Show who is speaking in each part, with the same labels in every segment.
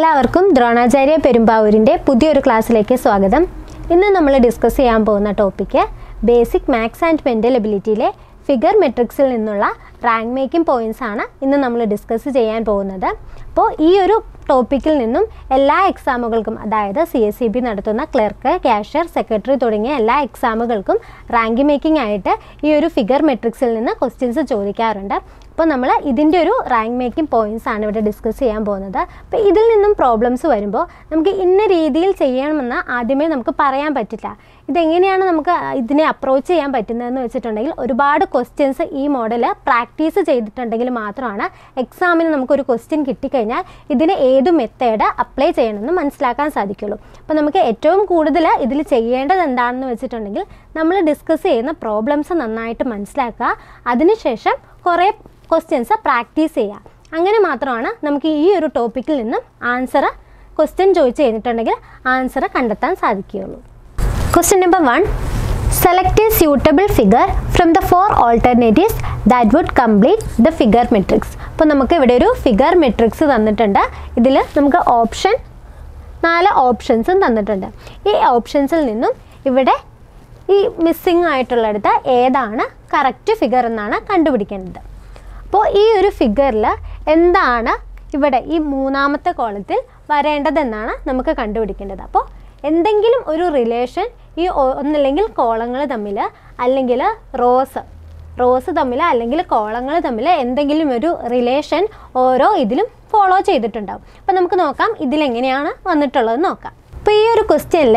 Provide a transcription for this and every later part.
Speaker 1: എല്ലാവർക്കും ദ്രോണാചാര്യ പെരുമ്പാവൂരിൻ്റെ പുതിയൊരു ക്ലാസ്സിലേക്ക് സ്വാഗതം ഇന്ന് നമ്മൾ ഡിസ്കസ് ചെയ്യാൻ പോകുന്ന topic basic maths and mental എബിലിറ്റിയിലെ ഫിഗർ മെട്രിക്സിൽ നിന്നുള്ള റാങ്ക് മേക്കിംഗ് പോയിൻറ്റ്സ് ആണ് ഇന്ന് നമ്മൾ ഡിസ്കസ് ചെയ്യാൻ പോകുന്നത് അപ്പോൾ ഈ ഒരു ടോപ്പിക്കിൽ നിന്നും എല്ലാ എക്സാമുകൾക്കും അതായത് സി എസ് സി ബി നടത്തുന്ന ക്ലർക്ക് ക്യാഷ്യർ സെക്രട്ടറി തുടങ്ങിയ എല്ലാ എക്സാമുകൾക്കും റാങ്ക് മേക്കിംഗ് ആയിട്ട് ഈ ഒരു ഫിഗർ മെട്രിക്സിൽ നിന്ന് ക്വസ്റ്റ്യൻസ് ചോദിക്കാറുണ്ട് അപ്പോൾ നമ്മൾ ഇതിൻ്റെ ഒരു റാങ്ക് മേക്കിംഗ് പോയിൻറ്റ്സ് ആണ് ഇവിടെ ഡിസ്കസ് ചെയ്യാൻ പോകുന്നത് അപ്പോൾ ഇതിൽ നിന്നും പ്രോബ്ലംസ് വരുമ്പോൾ നമുക്ക് ഇന്ന രീതിയിൽ ചെയ്യണമെന്ന് ആദ്യമേ നമുക്ക് പറയാൻ പറ്റില്ല ഇതെങ്ങനെയാണ് നമുക്ക് ഇതിനെ അപ്രോച്ച് ചെയ്യാൻ പറ്റുന്നതെന്ന് വെച്ചിട്ടുണ്ടെങ്കിൽ ഒരുപാട് ക്വസ്റ്റ്യൻസ് ഈ മോഡൽ പ്രാക്ടീസ് ചെയ്തിട്ടുണ്ടെങ്കിൽ മാത്രമാണ് എക്സാമിന് നമുക്കൊരു ക്വസ്റ്റ്യൻ കിട്ടിക്കഴിഞ്ഞാൽ ഇതിന് ഏത് മെത്തേഡ് അപ്ലൈ ചെയ്യണമെന്ന് മനസ്സിലാക്കാൻ സാധിക്കുള്ളൂ അപ്പോൾ നമുക്ക് ഏറ്റവും കൂടുതൽ ഇതിൽ ചെയ്യേണ്ടത് എന്താണെന്ന് വെച്ചിട്ടുണ്ടെങ്കിൽ നമ്മൾ ഡിസ്കസ് ചെയ്യുന്ന പ്രോബ്ലംസ് നന്നായിട്ട് മനസ്സിലാക്കുക അതിനുശേഷം കുറേ ക്വസ്റ്റ്യൻസ് പ്രാക്ടീസ് ചെയ്യുക അങ്ങനെ മാത്രമാണ് നമുക്ക് ഈ ഒരു ടോപ്പിക്കിൽ നിന്നും ആൻസർ ക്വസ്റ്റ്യൻ ചോദിച്ചു കഴിഞ്ഞിട്ടുണ്ടെങ്കിൽ ആൻസർ കണ്ടെത്താൻ സാധിക്കുകയുള്ളൂ question number one select a suitable figure from the four alternatives that would complete the figure matrix അപ്പോൾ നമുക്ക് ഇവിടെ ഒരു ഫിഗർ മെട്രിക്സ് തന്നിട്ടുണ്ട് ഇതിൽ നമുക്ക് ഓപ്ഷൻ നാല് ഓപ്ഷൻസും തന്നിട്ടുണ്ട് ഈ ഓപ്ഷൻസിൽ നിന്നും ഇവിടെ ഈ മിസ്സിങ് ആയിട്ടുള്ളിടത്ത് ഏതാണ് കറക്റ്റ് ഫിഗർ എന്നാണ് കണ്ടുപിടിക്കേണ്ടത് അപ്പോൾ ഈ ഒരു ഫിഗറിൽ എന്താണ് ഇവിടെ ഈ മൂന്നാമത്തെ കോളത്തിൽ വരേണ്ടതെന്നാണ് നമുക്ക് കണ്ടുപിടിക്കേണ്ടത് അപ്പോൾ എന്തെങ്കിലും ഒരു റിലേഷൻ ഈ ഒ- ഒന്നില്ലെങ്കിൽ കോളങ്ങൾ തമ്മിൽ അല്ലെങ്കിൽ റോസ് റോസ് തമ്മിൽ അല്ലെങ്കിൽ കോളങ്ങൾ തമ്മിൽ എന്തെങ്കിലും ഒരു റിലേഷൻ ഓരോ ഇതിലും ഫോളോ ചെയ്തിട്ടുണ്ടാവും അപ്പോൾ നമുക്ക് നോക്കാം ഇതിലെങ്ങനെയാണ് വന്നിട്ടുള്ളത് നോക്കാം അപ്പോൾ ഈ ഒരു ക്വസ്റ്റ്യനിൽ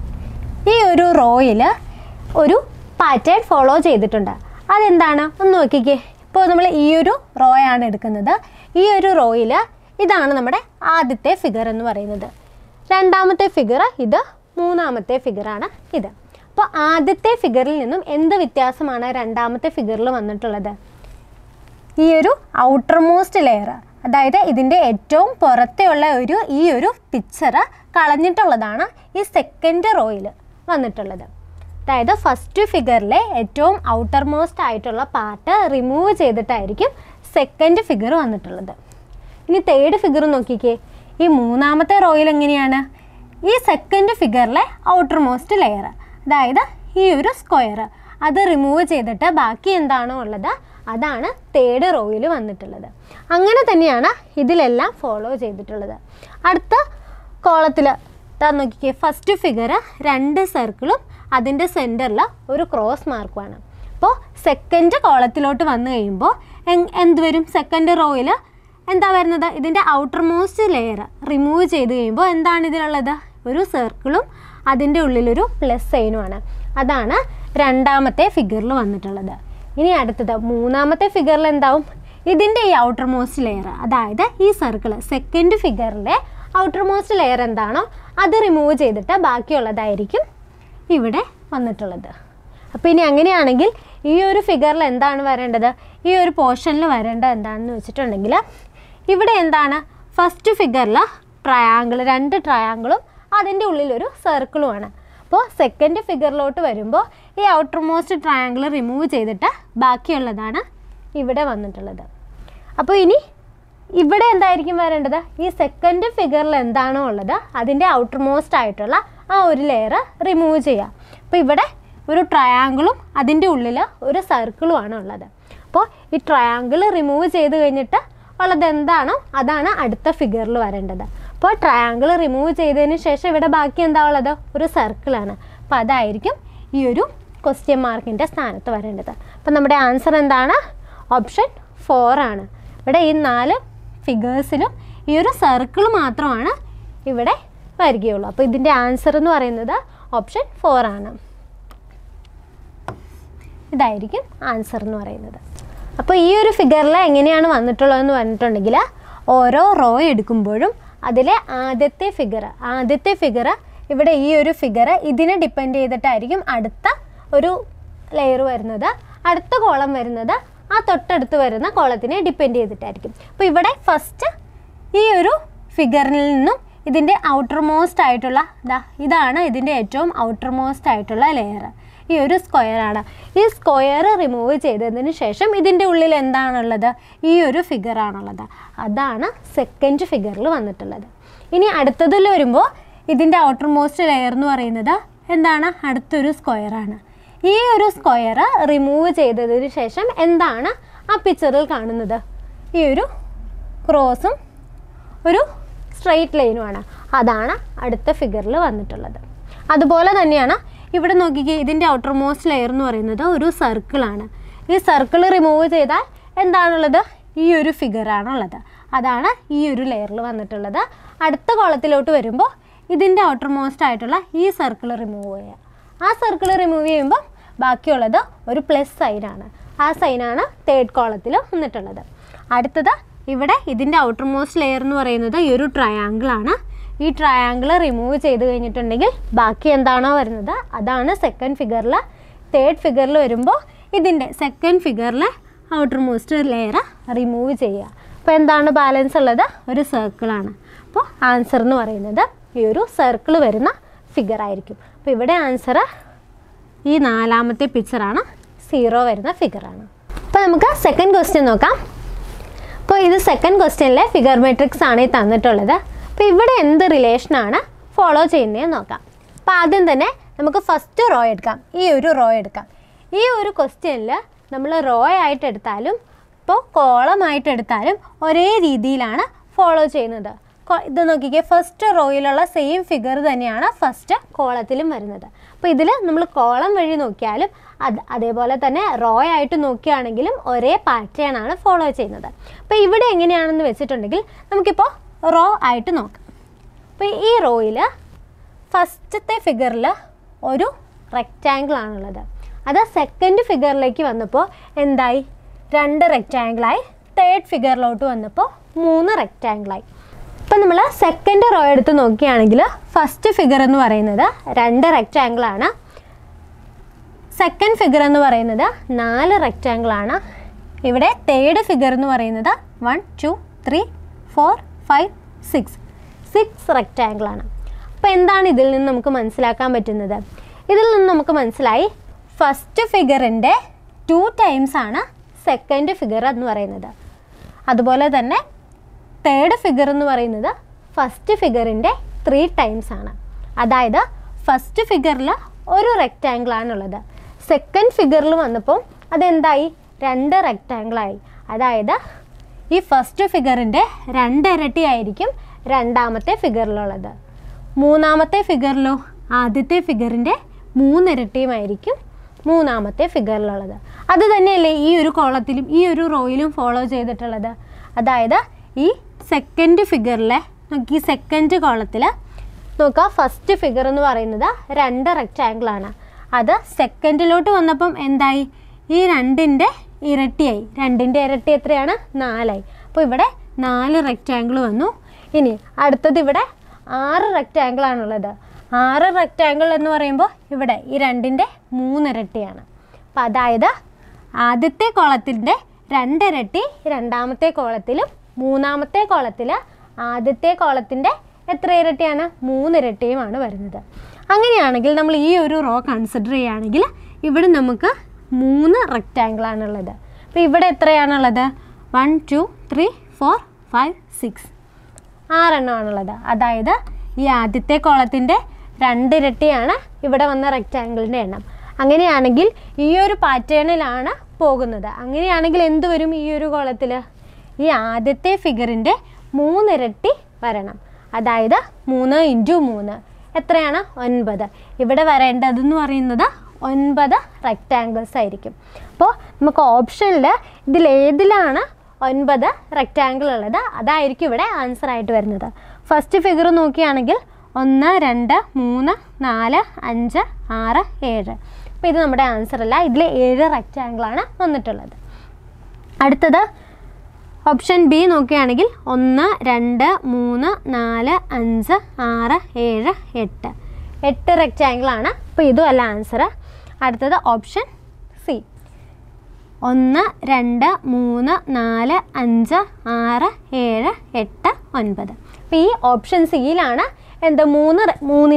Speaker 1: ഈ ഒരു റോയിൽ ഒരു പാറ്റേൺ ഫോളോ ചെയ്തിട്ടുണ്ട് അതെന്താണ് ഒന്ന് നോക്കിക്കേ ഇപ്പോൾ നമ്മൾ ഈ ഒരു റോയാണ് എടുക്കുന്നത് ഈ ഒരു റോയിൽ ഇതാണ് നമ്മുടെ ആദ്യത്തെ ഫിഗർ എന്ന് പറയുന്നത് രണ്ടാമത്തെ ഫിഗർ ഇത് മൂന്നാമത്തെ ഫിഗറാണ് ഇത് അപ്പോൾ ആദ്യത്തെ ഫിഗറിൽ നിന്നും എന്ത് വ്യത്യാസമാണ് രണ്ടാമത്തെ ഫിഗറിൽ വന്നിട്ടുള്ളത് ഈ ഒരു ഔട്ടർ മോസ്റ്റ് ലെയർ അതായത് ഇതിൻ്റെ ഏറ്റവും പുറത്തെയുള്ള ഒരു ഈ ഒരു പിക്ചർ കളഞ്ഞിട്ടുള്ളതാണ് ഈ സെക്കൻഡ് റോയിൽ വന്നിട്ടുള്ളത് അതായത് ഫസ്റ്റ് ഫിഗറിലെ ഏറ്റവും ഔട്ടർ മോസ്റ്റ് ആയിട്ടുള്ള പാർട്ട് റിമൂവ് ചെയ്തിട്ടായിരിക്കും സെക്കൻഡ് ഫിഗർ വന്നിട്ടുള്ളത് ഇനി തേർഡ് ഫിഗർ നോക്കിക്കേ ഈ മൂന്നാമത്തെ റോയിൽ എങ്ങനെയാണ് ഈ സെക്കൻഡ് ഫിഗറിലെ ഔട്ടർ മോസ്റ്റ് ലെയർ അതായത് ഈ ഒരു സ്ക്വയർ അത് റിമൂവ് ചെയ്തിട്ട് ബാക്കി എന്താണോ ഉള്ളത് അതാണ് തേർഡ് റോയിൽ വന്നിട്ടുള്ളത് അങ്ങനെ തന്നെയാണ് ഇതിലെല്ലാം ഫോളോ ചെയ്തിട്ടുള്ളത് അടുത്ത കോളത്തിൽ ഇതാ നോക്കിക്കേ ഫസ്റ്റ് ഫിഗർ രണ്ട് സർക്കിളും അതിൻ്റെ സെൻറ്ററിൽ ഒരു ക്രോസ് മാർക്കുമാണ് അപ്പോൾ സെക്കൻഡ് കോളത്തിലോട്ട് വന്നു കഴിയുമ്പോൾ എങ്- എന്ത് വരും സെക്കൻഡ് റോയിൽ എന്താ വരുന്നത് ഇതിൻ്റെ ഔട്ടർ മോസ്റ്റ് ലെയർ റിമൂവ് ചെയ്ത് കഴിയുമ്പോൾ എന്താണ് ഇതിലുള്ളത് ഒരു സർക്കിളും അതിൻ്റെ ഉള്ളിലൊരു പ്ലസ് സൈനുമാണ് അതാണ് രണ്ടാമത്തെ ഫിഗറിൽ വന്നിട്ടുള്ളത് ഇനി അടുത്തത് മൂന്നാമത്തെ ഫിഗറിൽ എന്താവും ഇതിൻ്റെ ഈ ഔട്ടർ മോസ്റ്റ് ലെയർ അതായത് ഈ സർക്കിൾ സെക്കൻഡ് ഫിഗറിലെ ഔട്ടർ മോസ്റ്റ് ലെയർ എന്താണോ അത് റിമൂവ് ചെയ്തിട്ട് ബാക്കിയുള്ളതായിരിക്കും ഇവിടെ വന്നിട്ടുള്ളത് അപ്പോൾ ഇനി അങ്ങനെയാണെങ്കിൽ ഈ ഒരു ഫിഗറിൽ എന്താണ് വരേണ്ടത് ഈ ഒരു പോർഷനിൽ വരേണ്ടത് എന്താണെന്ന് വെച്ചിട്ടുണ്ടെങ്കിൽ ഇവിടെ എന്താണ് ഫസ്റ്റ് ഫിഗറിൽ ട്രയാങ്കിൾ രണ്ട് ട്രയാങ്കിളും അതിൻ്റെ ഉള്ളിലൊരു സർക്കിളുമാണ് അപ്പോൾ സെക്കൻഡ് ഫിഗറിലോട്ട് വരുമ്പോൾ ഈ ഔട്ടർ മോസ്റ്റ് ട്രയാങ്കിൾ റിമൂവ് ചെയ്തിട്ട് ബാക്കിയുള്ളതാണ് ഇവിടെ വന്നിട്ടുള്ളത് അപ്പോൾ ഇനി ഇവിടെ എന്തായിരിക്കും വരേണ്ടത് ഈ സെക്കൻഡ് ഫിഗറിൽ എന്താണോ ഉള്ളത് അതിൻ്റെ ഔട്ടർ മോസ്റ്റ് ആയിട്ടുള്ള ആ ഒരു ലെയർ റിമൂവ് ചെയ്യുക അപ്പോൾ ഇവിടെ ഒരു ട്രയാങ്കിളും അതിൻ്റെ ഉള്ളിൽ ഒരു സർക്കിളുമാണ് ഉള്ളത് അപ്പോൾ ഈ ട്രയാങ്കിൾ റിമൂവ് ചെയ്ത് കഴിഞ്ഞിട്ട് ഉള്ളത് എന്താണോ അതാണ് അടുത്ത ഫിഗറിൽ വരേണ്ടത് അപ്പോൾ ട്രയാങ്കിൾ റിമൂവ് ചെയ്തതിന് ശേഷം ഇവിടെ ബാക്കി എന്താ ഉള്ളത് ഒരു സർക്കിളാണ് അപ്പോൾ അതായിരിക്കും ഈ ഒരു ക്വസ്റ്റ്യൻ മാർക്കിൻ്റെ സ്ഥാനത്ത് വരേണ്ടത് അപ്പം നമ്മുടെ ആൻസർ എന്താണ് ഓപ്ഷൻ ഫോർ ആണ് ഇവിടെ ഈ നാല് ഫിഗേഴ്സിലും ഈ ഒരു സർക്കിൾ മാത്രമാണ് ഇവിടെ വരികയുള്ളൂ അപ്പോൾ ഇതിൻ്റെ ആൻസർ എന്ന് പറയുന്നത് ഓപ്ഷൻ ഫോർ ആണ് ഇതായിരിക്കും ആൻസർ എന്ന് പറയുന്നത് അപ്പോൾ ഈ ഒരു ഫിഗറിൽ എങ്ങനെയാണ് വന്നിട്ടുള്ളതെന്ന് പറഞ്ഞിട്ടുണ്ടെങ്കിൽ ഓരോ റോ എടുക്കുമ്പോഴും അതിലെ ആദ്യത്തെ ഫിഗർ ആദ്യത്തെ ഫിഗർ ഇവിടെ ഈ ഒരു ഫിഗർ ഇതിനെ ഡിപ്പെൻഡ് ചെയ്തിട്ടായിരിക്കും അടുത്ത ഒരു ലെയർ വരുന്നത് അടുത്ത കോളം വരുന്നത് ആ തൊട്ടടുത്ത് വരുന്ന കോളത്തിനെ ഡിപ്പെൻഡ് ചെയ്തിട്ടായിരിക്കും അപ്പോൾ ഇവിടെ ഫസ്റ്റ് ഈ ഒരു ഫിഗറിൽ നിന്നും ഇതിൻ്റെ ഔട്ടർ മോസ്റ്റ് ആയിട്ടുള്ള ദാ ഇതാണ് ഇതിൻ്റെ ഏറ്റവും ഔട്ടർ മോസ്റ്റ് ആയിട്ടുള്ള ലെയർ ഈ ഒരു സ്ക്വയറാണ് ഈ സ്ക്വയർ റിമൂവ് ചെയ്തതിന് ശേഷം ഇതിൻ്റെ ഉള്ളിൽ എന്താണുള്ളത് ഈ ഒരു ഫിഗറാണുള്ളത് അതാണ് സെക്കൻഡ് ഫിഗറിൽ വന്നിട്ടുള്ളത് ഇനി അടുത്തതിൽ വരുമ്പോൾ ഇതിൻ്റെ ഔട്ടർ മോസ്റ്റ് ലെയർ എന്ന് പറയുന്നത് എന്താണ് അടുത്തൊരു സ്ക്വയറാണ് ഈ ഒരു സ്ക്വയർ റിമൂവ് ചെയ്തതിന് ശേഷം എന്താണ് ആ പിക്ചറിൽ കാണുന്നത് ഈ ഒരു ക്രോസും ഒരു സ്ട്രെയിറ്റ് ലൈനുമാണ് അതാണ് അടുത്ത ഫിഗറിൽ വന്നിട്ടുള്ളത് അതുപോലെ തന്നെയാണ് ഇവിടെ നോക്കിക്കേ ഇതിൻ്റെ ഔട്ടർ മോസ്റ്റ് ലെയർ എന്ന് പറയുന്നത് ഒരു സർക്കിളാണ് ഈ സർക്കിൾ റിമൂവ് ചെയ്താൽ എന്താണുള്ളത് ഈ ഒരു ഫിഗറാണുള്ളത് അതാണ് ഈ ഒരു ലെയറിൽ വന്നിട്ടുള്ളത് അടുത്ത കോളത്തിലോട്ട് വരുമ്പോൾ ഇതിൻ്റെ ഔട്ടർ മോസ്റ്റ് ആയിട്ടുള്ള ഈ സർക്കിൾ റിമൂവ് ചെയ്യുക ആ സർക്കിൾ റിമൂവ് ചെയ്യുമ്പോൾ ബാക്കിയുള്ളത് ഒരു പ്ലസ് സൈനാണ് ആ സൈനാണ് തേർഡ് കോളത്തിൽ വന്നിട്ടുള്ളത് അടുത്തത് ഇവിടെ ഇതിൻ്റെ ഔട്ടർ മോസ്റ്റ് ലെയർ എന്ന് പറയുന്നത് ഈ ഒരു ട്രയാങ്കിൾ ആണ് ഈ ട്രയാങ്കിൾ റിമൂവ് ചെയ്ത് കഴിഞ്ഞിട്ടുണ്ടെങ്കിൽ ബാക്കി എന്താണോ വരുന്നത് അതാണ് സെക്കൻഡ് ഫിഗറിൽ തേർഡ് ഫിഗറിൽ വരുമ്പോൾ ഇതിൻ്റെ സെക്കൻഡ് ഫിഗറിൽ ഔട്ടർ മോസ്റ്റ് ലെയർ റിമൂവ് ചെയ്യുക അപ്പോൾ എന്താണ് ബാലൻസ് ഉള്ളത് ഒരു സർക്കിളാണ് അപ്പോൾ ആൻസർ എന്ന് പറയുന്നത് ഈ ഒരു സർക്കിൾ വരുന്ന ഫിഗർ ആയിരിക്കും അപ്പോൾ ഇവിടെ ആൻസർ ഈ നാലാമത്തെ പിക്ചറാണ് സീറോ വരുന്ന ഫിഗറാണ് അപ്പോൾ നമുക്ക് സെക്കൻഡ് ക്വസ്റ്റ്യൻ നോക്കാം അപ്പോൾ ഇത് സെക്കൻഡ് ക്വസ്റ്റ്യനിലെ ഫിഗർ മെട്രിക്സ് ആണ് ഈ തന്നിട്ടുള്ളത് അപ്പോൾ ഇവിടെ എന്ത് റിലേഷനാണ് ഫോളോ ചെയ്യുന്നതെന്ന് നോക്കാം അപ്പോൾ ആദ്യം തന്നെ നമുക്ക് ഫസ്റ്റ് റോ എടുക്കാം ഈ ഒരു റോ എടുക്കാം ഈ ഒരു ക്വസ്റ്റ്യനിൽ നമ്മൾ റോ ആയിട്ട് എടുത്താലും ഇപ്പോൾ കോളമായിട്ട് എടുത്താലും ഒരേ രീതിയിലാണ് ഫോളോ ചെയ്യുന്നത് കൊ- ഇത് നോക്കിക്കേ ഫസ്റ്റ് റോയിലുള്ള സെയിം ഫിഗർ തന്നെയാണ് ഫസ്റ്റ് കോളത്തിലും വരുന്നത് അപ്പോൾ ഇതിൽ നമ്മൾ കോളം വഴി നോക്കിയാലും അത് അതേപോലെ തന്നെ റോ ആയിട്ട് നോക്കുകയാണെങ്കിലും ഒരേ പാറ്റേൺ ആണ് ഫോളോ ചെയ്യുന്നത് അപ്പോൾ ഇവിടെ എങ്ങനെയാണെന്ന് വെച്ചിട്ടുണ്ടെങ്കിൽ നമുക്കിപ്പോൾ റോ ആയിട്ട് നോക്കാം അപ്പോൾ ഈ റോയിൽ ഫസ്റ്റത്തെ ഫിഗറിൽ ഒരു റെക്റ്റാങ്കിൾ ആണുള്ളത് അത് സെക്കൻഡ് ഫിഗറിലേക്ക് വന്നപ്പോൾ എന്തായി രണ്ട് റെക്റ്റാങ്കിളായി തേർഡ് ഫിഗറിലോട്ട് വന്നപ്പോൾ മൂന്ന് റെക്റ്റാങ്കിളായി ഇപ്പം നമ്മൾ സെക്കൻഡ് റോ എടുത്ത് നോക്കുകയാണെങ്കിൽ ഫസ്റ്റ് ഫിഗർ എന്ന് പറയുന്നത് രണ്ട് റെക്റ്റാങ്കിൾ ആണ് സെക്കൻഡ് ഫിഗർ എന്ന് പറയുന്നത് നാല് റെക്റ്റാങ്കിൾ ആണ് ഇവിടെ തേർഡ് ഫിഗർ എന്ന് പറയുന്നത് one two three four five six six rectangle ആണ് അപ്പോൾ എന്താണ് ഇതിൽ നിന്ന് നമുക്ക് മനസ്സിലാക്കാൻ പറ്റുന്നത് ഇതിൽ നിന്ന് നമുക്ക് മനസ്സിലായി ഫസ്റ്റ് ഫിഗറിൻ്റെ ടു ടൈംസ് ആണ് സെക്കൻഡ് ഫിഗർ എന്ന് പറയുന്നത് അതുപോലെ തന്നെ തേർഡ് ഫിഗർ എന്ന് പറയുന്നത് ഫസ്റ്റ് ഫിഗറിൻ്റെ ത്രീ ടൈംസ് ആണ് അതായത് ഫസ്റ്റ് ഫിഗറിൽ ഒരു റെക്റ്റാങ്കിൾ ആണുള്ളത് സെക്കൻഡ് ഫിഗറിൽ വന്നപ്പോൾ അതെന്തായി രണ്ട് റെക്റ്റാങ്കിളായി അതായത് ഈ ഫസ്റ്റ് ഫിഗറിൻ്റെ രണ്ടിരട്ടി ആയിരിക്കും രണ്ടാമത്തെ ഫിഗറിലുള്ളത് മൂന്നാമത്തെ ഫിഗറിലോ ആദ്യത്തെ ഫിഗറിൻ്റെ മൂന്നിരട്ടിയുമായിരിക്കും മൂന്നാമത്തെ ഫിഗറിലുള്ളത് അത് തന്നെയല്ലേ ഈ ഒരു കോളത്തിലും ഈ ഒരു റോയിലും ഫോളോ ചെയ്തിട്ടുള്ളത് അതായത് ഈ സെക്കൻഡ് ഫിഗറിലെ നോക്കി സെക്കൻഡ് കോളത്തിൽ നോക്കുക ഫസ്റ്റ് ഫിഗർ എന്ന് പറയുന്നത് രണ്ട് റെക്റ്റാങ്കിൾ ആണ് അത് സെക്കൻഡിലോട്ട് വന്നപ്പം എന്തായി ഈ രണ്ടിൻ്റെ ഇരട്ടിയായി രണ്ടിൻ്റെ ഇരട്ടി എത്രയാണ് നാലായി അപ്പോൾ ഇവിടെ നാല് റെക്റ്റാങ്കിൾ വന്നു ഇനി അടുത്തത് ഇവിടെ ആറ് റെക്റ്റാങ്കിൾ ആണുള്ളത് ആറ് റെക്റ്റാങ്കിൾ എന്ന് പറയുമ്പോൾ ഇവിടെ ഈ രണ്ടിൻ്റെ മൂന്നിരട്ടിയാണ് അപ്പം അതായത് ആദ്യത്തെ കോളത്തിൻ്റെ രണ്ടിരട്ടി രണ്ടാമത്തെ കോളത്തിലും മൂന്നാമത്തെ കോളത്തിൽ ആദ്യത്തെ കോളത്തിൻ്റെ എത്ര ഇരട്ടിയാണ് മൂന്നിരട്ടിയുമാണ് വരുന്നത് അങ്ങനെയാണെങ്കിൽ നമ്മൾ ഈ ഒരു റോ കൺസിഡർ ചെയ്യുകയാണെങ്കിൽ ഇവിടെ നമുക്ക് മൂന്ന് റെക്റ്റാങ്കിൾ ആണുള്ളത് അപ്പോൾ ഇവിടെ എത്രയാണുള്ളത് one two three four five six ആറെണ്ണമാണുള്ളത് അതായത് ഈ ആദ്യത്തെ കോളത്തിൻ്റെ രണ്ടിരട്ടിയാണ് ഇവിടെ വന്ന റെക്റ്റാങ്കിളിൻ്റെ എണ്ണം അങ്ങനെയാണെങ്കിൽ ഈ ഒരു പാറ്റേണിലാണ് പോകുന്നത് അങ്ങനെയാണെങ്കിൽ എന്ത് വരും ഈ ഒരു കോളത്തിൽ ഈ ആദ്യത്തെ ഫിഗറിൻ്റെ മൂന്നിരട്ടി വരണം അതായത് മൂന്ന് ഇൻറ്റു മൂന്ന് എത്രയാണ് ഒൻപത് ഇവിടെ വരേണ്ടതെന്ന് പറയുന്നത് ഒൻപത് റെക്റ്റാങ്കിൾസ് ആയിരിക്കും അപ്പോൾ നമുക്ക് ഓപ്ഷനിൽ ഇതിലേതിലാണ് ഒൻപത് റെക്റ്റാങ്കിൾ ഉള്ളത് അതായിരിക്കും ഇവിടെ ആൻസർ ആയിട്ട് വരുന്നത് ഫസ്റ്റ് ഫിഗർ നോക്കുകയാണെങ്കിൽ ഒന്ന് രണ്ട് മൂന്ന് നാല് അഞ്ച് ആറ് ഏഴ് അപ്പോൾ ഇത് നമ്മുടെ ആൻസർ അല്ല ഇതിൽ ഏഴ് റെക്റ്റാങ്കിളാണ് വന്നിട്ടുള്ളത് അടുത്തത് ഓപ്ഷൻ ബി നോക്കുകയാണെങ്കിൽ ഒന്ന് രണ്ട് മൂന്ന് നാല് അഞ്ച് ആറ് ഏഴ് എട്ട് എട്ട് റെക്റ്റാങ്കിൾ ആണ് അപ്പോൾ ഇതും അല്ല ആൻസർ അടുത്തത് ഓപ്ഷൻ സി ഒന്ന് രണ്ട് മൂന്ന് നാല് അഞ്ച് ആറ് ഏഴ് എട്ട് ഒൻപത് അപ്പോൾ ഈ ഓപ്ഷൻ സിയിലാണ് എന്ത് മൂന്ന് റെ- മൂന്നിൻ്റെ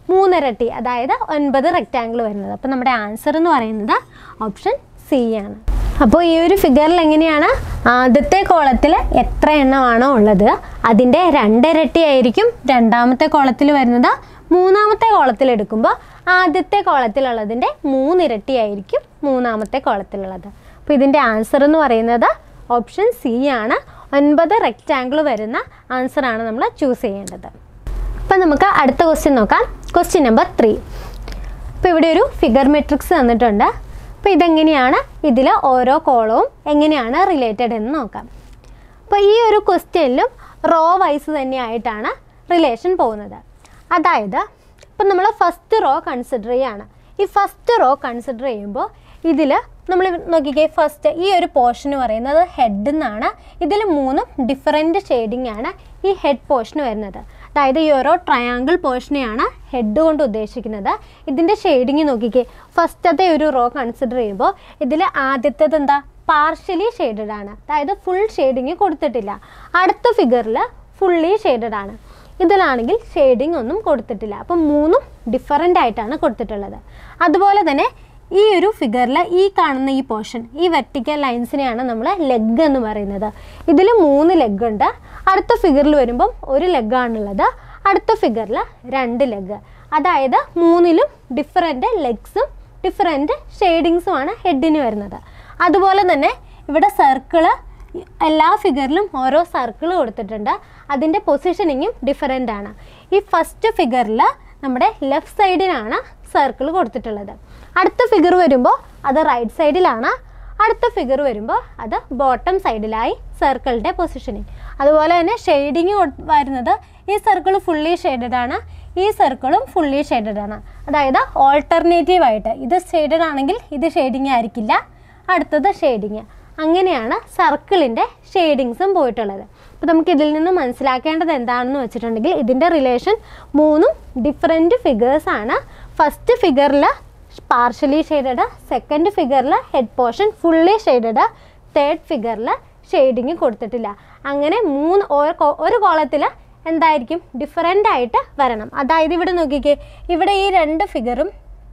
Speaker 1: മൂന്നിരട്ടി അതായത് ഒൻപത് റെക്റ്റാങ്കിൾ വരുന്നത് അപ്പോൾ നമ്മുടെ ആൻസർ എന്ന് പറയുന്നത് ഓപ്ഷൻ സി ആണ് അപ്പോൾ ഈ ഒരു ഫിഗറിൽ എങ്ങനെയാണ് ആദ്യത്തെ കോളത്തിൽ എത്ര എണ്ണമാണോ ഉള്ളത് അതിൻ്റെ രണ്ടിരട്ടി ആയിരിക്കും രണ്ടാമത്തെ കോളത്തിൽ വരുന്നത് മൂന്നാമത്തെ കോളത്തിൽ എടുക്കുമ്പോൾ ആദ്യത്തെ കോളത്തിലുള്ളതിൻ്റെ മൂന്നിരട്ടി ആയിരിക്കും മൂന്നാമത്തെ കോളത്തിലുള്ളത് അപ്പോൾ ഇതിൻ്റെ ആൻസർ എന്ന് പറയുന്നത് ഓപ്ഷൻ സി ആണ് ഒൻപത് റെക്റ്റാങ്കിൾ വരുന്ന ആൻസറാണ് നമ്മൾ ചൂസ് ചെയ്യേണ്ടത് അപ്പം നമുക്ക് അടുത്ത ക്വസ്റ്റ്യൻ നോക്കാം ക്വസ്റ്റ്യൻ നമ്പർ ത്രീ അപ്പോൾ ഇവിടെ ഒരു ഫിഗർ മെട്രിക്സ് തന്നിട്ടുണ്ട് അപ്പോൾ ഇതെങ്ങനെയാണ് ഇതിൽ ഓരോ കോളവും എങ്ങനെയാണ് റിലേറ്റഡ് എന്ന് നോക്കാം അപ്പോൾ ഈ ഒരു ക്വസ്റ്റ്യനിലും റോ വൈസ് തന്നെയായിട്ടാണ് റിലേഷൻ പോകുന്നത് അതായത് ഇപ്പം നമ്മൾ ഫസ്റ്റ് റോ കൺസിഡർ ചെയ്യാണ് ഈ ഫസ്റ്റ് റോ കൺസിഡർ ചെയ്യുമ്പോൾ ഇതിൽ നമ്മൾ നോക്കിക്കേ ഫസ്റ്റ് ഈ ഒരു പോർഷൻ പറയുന്നത് ഹെഡ് എന്നാണ് ഇതിൽ മൂന്നും ഡിഫറെൻറ്റ് ഷെയ്ഡിങ് ആണ് ഈ ഹെഡ് പോർഷൻ വരുന്നത് അതായത് ഈ ഓരോ ട്രയാങ്കിൾ പോർഷനെയാണ് ഹെഡ് കൊണ്ട് ഉദ്ദേശിക്കുന്നത് ഇതിൻ്റെ ഷെയ്ഡിങ് നോക്കിക്കേ ഫസ്റ്റത്തെ ഒരു റോ കൺസിഡർ ചെയ്യുമ്പോൾ ഇതിൽ ആദ്യത്തേത് എന്താ പാർഷ്യലി ഷെയ്ഡഡ് ആണ് അതായത് ഫുൾ ഷെയ്ഡിങ് കൊടുത്തിട്ടില്ല അടുത്ത ഫിഗറിൽ ഫുള്ളി ഷെയ്ഡഡ് ആണ് ഇതിലാണെങ്കിൽ ഷെയ്ഡിങ് ഒന്നും കൊടുത്തിട്ടില്ല അപ്പം മൂന്നും ഡിഫറൻ്റ് ആയിട്ടാണ് കൊടുത്തിട്ടുള്ളത് അതുപോലെ തന്നെ ഈ ഒരു ഫിഗറിൽ ഈ കാണുന്ന ഈ പോർഷൻ ഈ വെർട്ടിക്കൽ ലൈൻസിനെയാണ് നമ്മൾ ലെഗ് എന്ന് പറയുന്നത് ഇതിൽ മൂന്ന് ലെഗ് ഉണ്ട് അടുത്ത ഫിഗറിൽ വരുമ്പം ഒരു ലെഗാണുള്ളത് അടുത്ത ഫിഗറിൽ രണ്ട് ലെഗ് അതായത് മൂന്നിലും ഡിഫറെൻറ്റ് ലെഗ്സും ഡിഫറെൻറ്റ് ഷെയ്ഡിങ്സുമാണ് ഹെഡിന് വരുന്നത് അതുപോലെ തന്നെ ഇവിടെ സർക്കിള് എല്ലാ ഫിഗറിലും ഓരോ സർക്കിൾ കൊടുത്തിട്ടുണ്ട് അതിൻ്റെ പൊസിഷനിങ്ങും ഡിഫറെൻ്റ് ആണ് ഈ ഫസ്റ്റ് ഫിഗറിൽ നമ്മുടെ ലെഫ്റ്റ് സൈഡിനാണ് സർക്കിൾ കൊടുത്തിട്ടുള്ളത് അടുത്ത ഫിഗർ വരുമ്പോൾ അത് റൈറ്റ് സൈഡിലാണ് അടുത്ത ഫിഗർ വരുമ്പോൾ അത് ബോട്ടം സൈഡിലായി സർക്കിളിൻ്റെ പൊസിഷനിങ് അതുപോലെ തന്നെ ഷെയ്ഡിങ് വരുന്നത് ഈ സർക്കിൾ ഫുള്ളി ഷെയ്ഡഡ് ആണ് ഈ സർക്കിളും ഫുള്ളി ഷെയ്ഡഡ് ആണ് അതായത് ഓൾട്ടർനേറ്റീവ് ആയിട്ട് ഇത് ഷെയ്ഡഡ് ആണെങ്കിൽ ഇത് ഷെയ്ഡിങ് ആയിരിക്കില്ല അടുത്തത് ഷെയ്ഡിങ് അങ്ങനെയാണ് സർക്കിളിൻ്റെ ഷെയ്ഡിങ്സും പോയിട്ടുള്ളത് അപ്പോൾ നമുക്ക് ഇതിൽ നിന്ന് മനസ്സിലാക്കേണ്ടത് എന്താണെന്ന് വെച്ചിട്ടുണ്ടെങ്കിൽ ഇതിൻ്റെ റിലേഷൻ മൂന്നും ഡിഫറെൻറ്റ് ഫിഗേഴ്സാണ് ഫസ്റ്റ് ഫിഗറിൽ പാർഷ്യലി ഷെയ്ഡഡ് സെക്കൻഡ് ഫിഗറിൽ head portion fully shaded third ഫിഗറിൽ ഷെയ്ഡിങ് കൊടുത്തിട്ടില്ല അങ്ങനെ മൂന്ന് ഒരു കോ- ഒരു കോളത്തിൽ എന്തായിരിക്കും ഡിഫറെൻ്റ് ആയിട്ട് വരണം അതായത് ഇവിടെ നോക്കിക്കേ ഇവിടെ ഈ രണ്ട് ഫിഗറും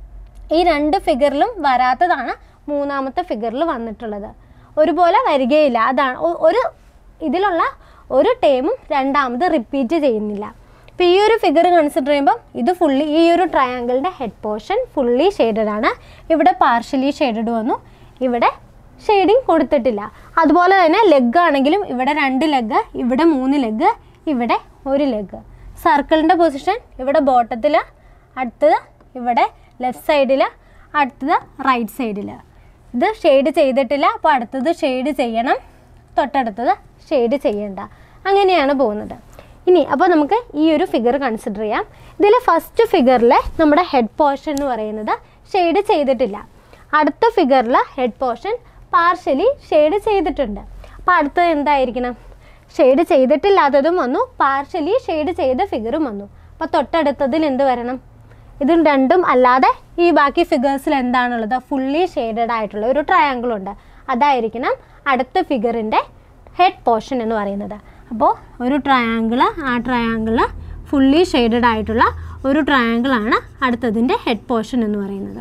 Speaker 1: ഈ രണ്ട് ഫിഗറിലും വരാത്തതാണ് മൂന്നാമത്തെ ഫിഗറിൽ വന്നിട്ടുള്ളത് ഒരുപോലെ വരികയില്ല അതാണ് ഒ- ഒരു ഇതിലുള്ള ഒരു ടേമും രണ്ടാമത് റിപ്പീറ്റ് ചെയ്യുന്നില്ല ഇപ്പോൾ ഈ ഒരു ഫിഗർ കൺസിഡർ ചെയ്യുമ്പം ഇത് ഫുള്ളി ഈ ഒരു ട്രയാങ്കിളിൻ്റെ ഹെഡ് പോർഷൻ ഫുള്ളി ഷെയ്ഡഡ് ആണ് ഇവിടെ പാർഷ്യലി ഷെയ്ഡഡ് വന്നു ഇവിടെ ഷെയ്ഡിങ് കൊടുത്തിട്ടില്ല അതുപോലെ തന്നെ ലെഗ് ആണെങ്കിലും ഇവിടെ രണ്ട് ലെഗ് ഇവിടെ മൂന്ന് ലെഗ് ഇവിടെ ഒരു ലെഗ് സർക്കിളിൻ്റെ പൊസിഷൻ ഇവിടെ ബോട്ടത്തിൽ അടുത്തത് ഇവിടെ ലെഫ്റ്റ് സൈഡിൽ അടുത്തത് റൈറ്റ് സൈഡിൽ ഇത് ഷെയ്ഡ് ചെയ്തിട്ടില്ല അപ്പോൾ അടുത്തത് ഷെയ്ഡ് ചെയ്യണം തൊട്ടടുത്തത് ഷെയ്ഡ് ചെയ്യേണ്ട അങ്ങനെയാണ് പോകുന്നത് ഇനി അപ്പോൾ നമുക്ക് ഈ ഒരു ഫിഗർ കൺസിഡർ ചെയ്യാം ഇതിൽ ഫസ്റ്റ് ഫിഗറിലെ നമ്മുടെ ഹെഡ് പോർഷൻ എന്ന് പറയുന്നത് ഷെയ്ഡ് ചെയ്തിട്ടില്ല അടുത്ത ഫിഗറിൽ ഹെഡ് പോർഷൻ പാർഷ്യലി ഷെയ്ഡ് ചെയ്തിട്ടുണ്ട് അപ്പോൾ അടുത്തത് എന്തായിരിക്കണം ഷെയ്ഡ് ചെയ്തിട്ടില്ലാത്തതും വന്നു പാർഷ്യലി ഷെയ്ഡ് ചെയ്ത ഫിഗറും വന്നു അപ്പോൾ തൊട്ടടുത്തതിൽ എന്ത് വരണം ഇതും രണ്ടും അല്ലാതെ ഈ ബാക്കി ഫിഗേഴ്സിൽ എന്താണുള്ളത് ഫുള്ളി ഷെയ്ഡഡ് ആയിട്ടുള്ള ഒരു ട്രയാങ്കിൾ ഉണ്ട് അതായിരിക്കണം അടുത്ത ഫിഗറിൻ്റെ ഹെഡ് പോർഷൻ എന്ന് പറയുന്നത് അപ്പോൾ ഒരു ട്രയാങ്കിൾ ആ ട്രയാങ്കിൾ ഫുള്ളി ഷെയ്ഡഡ് ആയിട്ടുള്ള ഒരു ട്രയാങ്കിളാണ് അടുത്തതിൻ്റെ ഹെഡ് പോർഷൻ എന്ന് പറയുന്നത്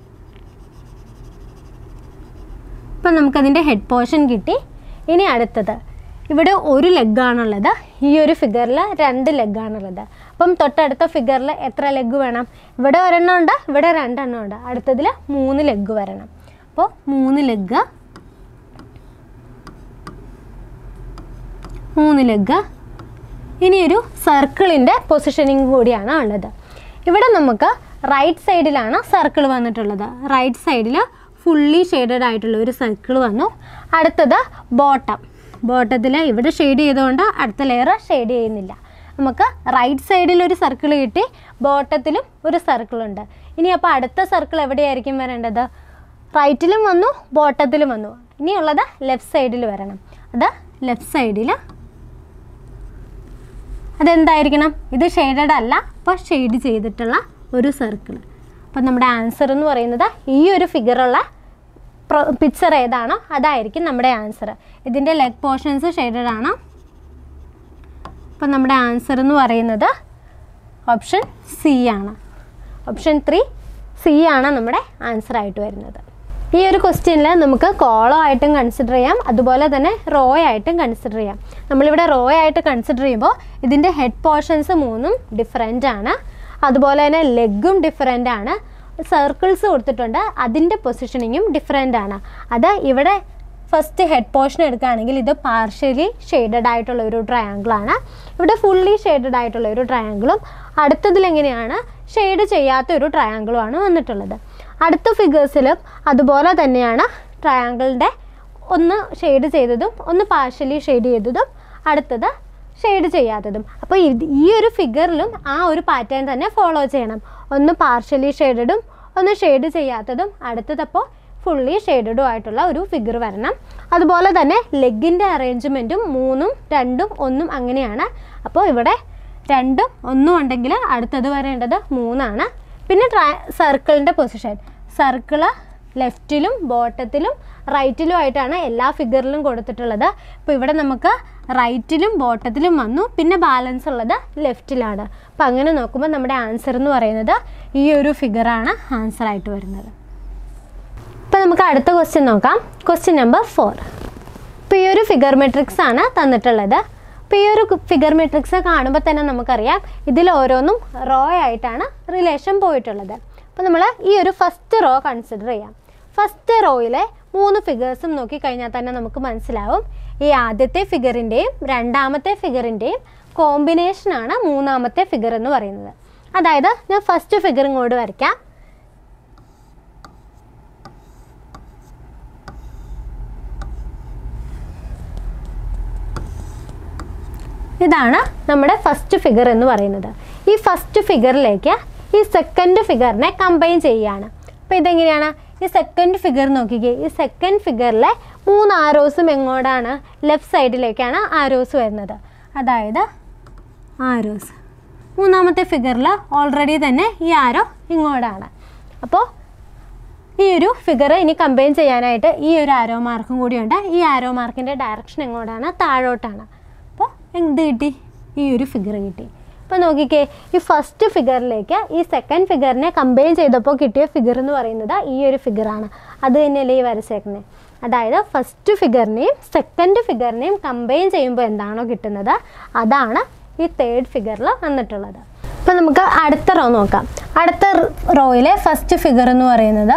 Speaker 1: ഇപ്പം നമുക്കതിൻ്റെ ഹെഡ് പോർഷൻ കിട്ടി ഇനി അടുത്തത് ഇവിടെ ഒരു ലെഗാണുള്ളത് ഈ ഒരു ഫിഗറിൽ രണ്ട് ലെഗാണുള്ളത് അപ്പം തൊട്ടടുത്ത ഫിഗറിൽ എത്ര ലെഗ് വേണം ഇവിടെ ഒരെണ്ണം ഉണ്ട് ഇവിടെ രണ്ടെണ്ണം ഉണ്ട് അടുത്തതിൽ മൂന്ന് ലെഗ് വരണം അപ്പോൾ മൂന്ന് ലെഗ് മൂന്ന് ലെഗ് ഇനി ഒരു സർക്കിളിൻ്റെ പൊസിഷനിങ് കൂടിയാണ് ഉള്ളത് ഇവിടെ നമുക്ക് റൈറ്റ് സൈഡിലാണ് സർക്കിൾ വന്നിട്ടുള്ളത് റൈറ്റ് സൈഡിൽ ഫുള്ളി ഷെയ്ഡഡ് ആയിട്ടുള്ള ഒരു സർക്കിൾ വന്നു അടുത്തത് ബോട്ടം ബോട്ടത്തിൽ ഇവിടെ ഷെയ്ഡ് ചെയ്തുകൊണ്ട് അടുത്ത ലെയർ ഷെയ്ഡ് ചെയ്യുന്നില്ല നമുക്ക് റൈറ്റ് സൈഡിൽ ഒരു സർക്കിൾ കിട്ടി ബോട്ടത്തിലും ഒരു സർക്കിളുണ്ട് ഇനി അപ്പോൾ അടുത്ത സർക്കിൾ എവിടെയായിരിക്കും വരേണ്ടത് റൈറ്റിലും വന്നു ബോട്ടത്തിലും വന്നു ഇനിയുള്ളത് ലെഫ്റ്റ് സൈഡിൽ വരണം അത് ലെഫ്റ്റ് സൈഡിൽ അതെന്തായിരിക്കണം ഇത് ഷെയ്ഡഡ് അല്ല അപ്പോൾ ഷെയ്ഡ് ചെയ്തിട്ടുള്ള ഒരു സർക്കിൾ അപ്പം നമ്മുടെ ആൻസർ എന്ന് പറയുന്നത് ഈ ഒരു ഫിഗറുള്ള പിക്ചർ ഏതാണോ അതായിരിക്കും നമ്മുടെ ആൻസർ ഇതിൻ്റെ ലെഗ് പോർഷൻസ് ഷെയ്ഡഡ് ആണ് അപ്പം നമ്മുടെ ആൻസർ എന്ന് പറയുന്നത് ഓപ്ഷൻ സി ആണ് ഓപ്ഷൻ ത്രീ സി ആണ് നമ്മുടെ ആൻസർ ആയിട്ട് വരുന്നത് ഈ ഒരു ക്വസ്റ്റ്യനിൽ നമുക്ക് കോളോ ആയിട്ടും കൺസിഡർ ചെയ്യാം അതുപോലെ തന്നെ റോ ആയിട്ടും കൺസിഡർ ചെയ്യാം നമ്മളിവിടെ റോ ആയിട്ട് കൺസിഡർ ചെയ്യുമ്പോൾ ഇതിൻ്റെ ഹെഡ് പോർഷൻസ് മൂന്നും ഡിഫറെൻ്റ് ആണ് അതുപോലെ തന്നെ ലെഗും ഡിഫറെൻ്റ് ആണ് സർക്കിൾസ് കൊടുത്തിട്ടുണ്ട് അതിൻ്റെ പൊസിഷനിങ്ങും ഡിഫറെൻ്റ് ആണ് അത് ഇവിടെ ഫസ്റ്റ് ഹെഡ് പോർഷൻ എടുക്കുകയാണെങ്കിൽ ഇത് പാർഷ്യലി ഷെയ്ഡഡ് ആയിട്ടുള്ള ഒരു ട്രയാങ്കിൾ ആണ് ഇവിടെ ഫുള്ളി ഷെയ്ഡഡ് ആയിട്ടുള്ള ഒരു ട്രയാങ്കിളും അടുത്തതിൽ എങ്ങനെയാണ് ഷെയ്ഡ് ചെയ്യാത്ത ഒരു ട്രയാങ്കിളുമാണ് വന്നിട്ടുള്ളത് അടുത്ത ഫിഗേഴ്സിലും അതുപോലെ തന്നെയാണ് ട്രയാങ്കിളിൻ്റെ ഒന്ന് ഷെയ്ഡ് ചെയ്തതും ഒന്ന് പാർഷ്യലി ഷെയ്ഡ് ചെയ്തതും അടുത്തത് ഷെയ്ഡ് ചെയ്യാത്തതും അപ്പോൾ ഇത് ഈ ഒരു ഫിഗറിലും ആ ഒരു പാറ്റേൺ തന്നെ ഫോളോ ചെയ്യണം ഒന്ന് പാർഷ്യലി ഷെയ്ഡഡും ഒന്ന് ഷെയ്ഡ് ചെയ്യാത്തതും അടുത്തതപ്പോൾ ഫുള്ളി ഷെയ്ഡഡും ആയിട്ടുള്ള ഒരു ഫിഗർ വരണം അതുപോലെ തന്നെ ലെഗിൻ്റെ അറേഞ്ച്മെൻറ്റും മൂന്നും രണ്ടും ഒന്നും അങ്ങനെയാണ് അപ്പോൾ ഇവിടെ രണ്ടും ഒന്നും ഉണ്ടെങ്കിൽ അടുത്തത് വരേണ്ടത് മൂന്നാണ് പിന്നെ ട്രാ സർക്കിളിൻ്റെ പൊസിഷൻ സർക്കിള് ലെഫ്റ്റിലും ബോട്ടത്തിലും റൈറ്റിലും ആയിട്ടാണ് എല്ലാ ഫിഗറിലും കൊടുത്തിട്ടുള്ളത് അപ്പോൾ ഇവിടെ നമുക്ക് റൈറ്റിലും ബോട്ടത്തിലും വന്നു പിന്നെ ബാലൻസ് ഉള്ളത് ലെഫ്റ്റിലാണ് അപ്പോൾ അങ്ങനെ നോക്കുമ്പോൾ നമ്മുടെ ആൻസർ എന്ന് പറയുന്നത് ഈ ഒരു ഫിഗറാണ് ആൻസർ ആയിട്ട് വരുന്നത് ഇപ്പോൾ നമുക്ക് അടുത്ത ക്വസ്റ്റ്യൻ നോക്കാം ക്വസ്റ്റ്യൻ നമ്പർ ഫോർ ഇപ്പോൾ ഈ ഒരു ഫിഗർ മെട്രിക്സ് ആണ് തന്നിട്ടുള്ളത് അപ്പോൾ ഈ ഒരു ഫിഗർ മെട്രിക്സ് കാണുമ്പോൾ തന്നെ നമുക്കറിയാം ഇതിൽ ഓരോന്നും റോ ആയിട്ടാണ് റിലേഷൻ പോയിട്ടുള്ളത് അപ്പോൾ നമ്മൾ ഈ ഒരു ഫസ്റ്റ് റോ കൺസിഡർ ചെയ്യാം ഫസ്റ്റ് റോയിലെ മൂന്ന് ഫിഗേഴ്സും നോക്കിക്കഴിഞ്ഞാൽ തന്നെ നമുക്ക് മനസ്സിലാവും ഈ ആദ്യത്തെ ഫിഗറിൻ്റെയും രണ്ടാമത്തെ ഫിഗറിൻ്റെയും കോമ്പിനേഷനാണ് മൂന്നാമത്തെ ഫിഗർ എന്ന് പറയുന്നത് അതായത് ഞാൻ ഫസ്റ്റ് ഫിഗർ ഇങ്ങോട്ട് വരയ്ക്കാം ഇതാണ് നമ്മുടെ ഫസ്റ്റ് ഫിഗർ എന്ന് പറയുന്നത് ഈ ഫസ്റ്റ് ഫിഗറിലേക്ക് ഈ സെക്കൻഡ് ഫിഗറിനെ കമ്പൈൻ ചെയ്യുകയാണ് അപ്പോൾ ഇതെങ്ങനെയാണ് ഈ സെക്കൻഡ് ഫിഗർ നോക്കിക്കേ ഈ സെക്കൻഡ് ഫിഗറിലെ മൂന്ന് ആരോസും എങ്ങോട്ടാണ് ലെഫ്റ്റ് സൈഡിലേക്കാണ് ആരോസ് വരുന്നത് അതായത് ആരോസ് മൂന്നാമത്തെ ഫിഗറിൽ ഓൾറെഡി തന്നെ ഈ ആരോ ഇങ്ങോട്ടാണ് അപ്പോൾ ഈ ഒരു ഫിഗർ ഇനി കമ്പൈൻ ചെയ്യാനായിട്ട് ഈ ഒരു ആരോ മാർക്കും കൂടിയുണ്ട് ഈ ആരോ മാർക്കിൻ്റെ ഡയറക്ഷൻ എങ്ങോട്ടാണ് താഴോട്ടാണ് അപ്പോൾ എന്ത് കിട്ടി ഈ ഒരു ഫിഗർ കിട്ടി അപ്പോൾ നോക്കിക്കേ ഈ ഫസ്റ്റ് ഫിഗറിലേക്ക് ഈ സെക്കൻഡ് ഫിഗറിനെ കമ്പൈൻ ചെയ്തപ്പോൾ കിട്ടിയ ഫിഗർ എന്ന് പറയുന്നത് ഈ ഒരു ഫിഗറാണ് അത് തന്നെയല്ലേ ഈ വരച്ചേക്കുന്നത് അതായത് ഫസ്റ്റ് ഫിഗറിനെയും സെക്കൻഡ് ഫിഗറിനെയും കമ്പൈൻ ചെയ്യുമ്പോൾ എന്താണോ കിട്ടുന്നത് അതാണ് ഈ തേർഡ് ഫിഗറിൽ വന്നിട്ടുള്ളത് അപ്പോൾ നമുക്ക് അടുത്ത റോ നോക്കാം അടുത്ത റോയിലെ ഫസ്റ്റ് ഫിഗർ എന്ന് പറയുന്നത്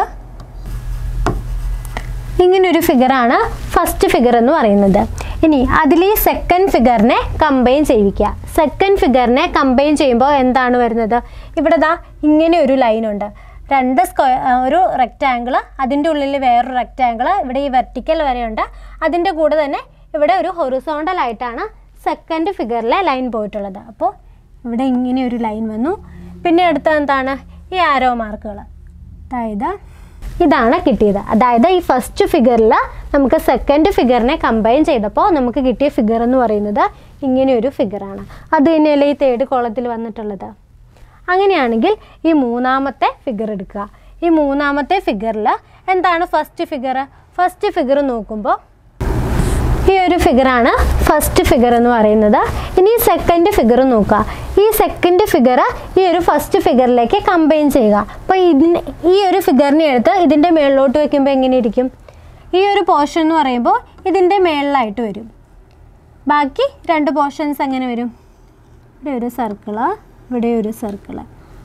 Speaker 1: ഇങ്ങനൊരു ഫിഗറാണ് ഫസ്റ്റ് ഫിഗർ എന്ന് പറയുന്നത് ഇനി അതിൽ ഈ സെക്കൻഡ് ഫിഗറിനെ കമ്പൈൻ ചെയ്യിക്കുക സെക്കൻഡ് ഫിഗറിനെ കമ്പൈൻ ചെയ്യുമ്പോൾ എന്താണ് വരുന്നത് ഇവിടെ ദാ ഇങ്ങനെ ഒരു ലൈനുണ്ട് രണ്ട് സ്ക്വയർ ഒരു റെക്റ്റാങ്കിൾ അതിൻ്റെ ഉള്ളിൽ വേറൊരു റെക്റ്റാങ്കിൾ ഇവിടെ ഈ വെർട്ടിക്കൽ വരെയുണ്ട് അതിൻ്റെ കൂടെ തന്നെ ഇവിടെ ഒരു ഹൊറിസോണ്ടൽ ആയിട്ടാണ് സെക്കൻഡ് ഫിഗറിലെ ലൈൻ പോയിട്ടുള്ളത് അപ്പോൾ ഇവിടെ ഇങ്ങനെ ഒരു ലൈൻ വന്നു പിന്നെ അടുത്ത എന്താണ് ഈ ആരോ മാർക്കുകൾ അതായത് ഇതാണ് കിട്ടിയത് അതായത് ഈ ഫസ്റ്റ് ഫിഗറിൽ നമുക്ക് സെക്കൻഡ് ഫിഗറിനെ കമ്പൈൻ ചെയ്തപ്പോൾ നമുക്ക് കിട്ടിയ ഫിഗർ എന്ന് പറയുന്നത് ഇങ്ങനെ ഒരു ഫിഗറാണ് അത് തന്നെയല്ലേ ഈ തേർഡ് കോളത്തിൽ വന്നിട്ടുള്ളത് അങ്ങനെയാണെങ്കിൽ ഈ മൂന്നാമത്തെ ഫിഗർ എടുക്കുക ഈ മൂന്നാമത്തെ ഫിഗറിൽ എന്താണ് ഫസ്റ്റ് ഫിഗർ ഫസ്റ്റ് ഫിഗർ നോക്കുമ്പോൾ ഈ ഒരു ഫിഗറാണ് ഫസ്റ്റ് ഫിഗർ എന്ന് പറയുന്നത് ഇനി സെക്കൻഡ് ഫിഗർ നോക്കുക ഈ സെക്കൻഡ് ഫിഗർ ഈ ഒരു ഫസ്റ്റ് ഫിഗറിലേക്ക് കമ്പൈൻ ചെയ്യുക അപ്പോൾ ഇതിന് ഈ ഒരു ഫിഗറിനെ എടുത്ത് ഇതിൻ്റെ മേളിലോട്ട് വെക്കുമ്പോൾ എങ്ങനെ ഇരിക്കും ഈ ഒരു പോർഷൻ എന്ന് പറയുമ്പോൾ ഇതിൻ്റെ മേളിലായിട്ട് വരും ബാക്കി രണ്ട് പോർഷൻസ് എങ്ങനെ വരും ഇവിടെ ഒരു സർക്കിള് ഇവിടെ ഒരു സർക്കിള്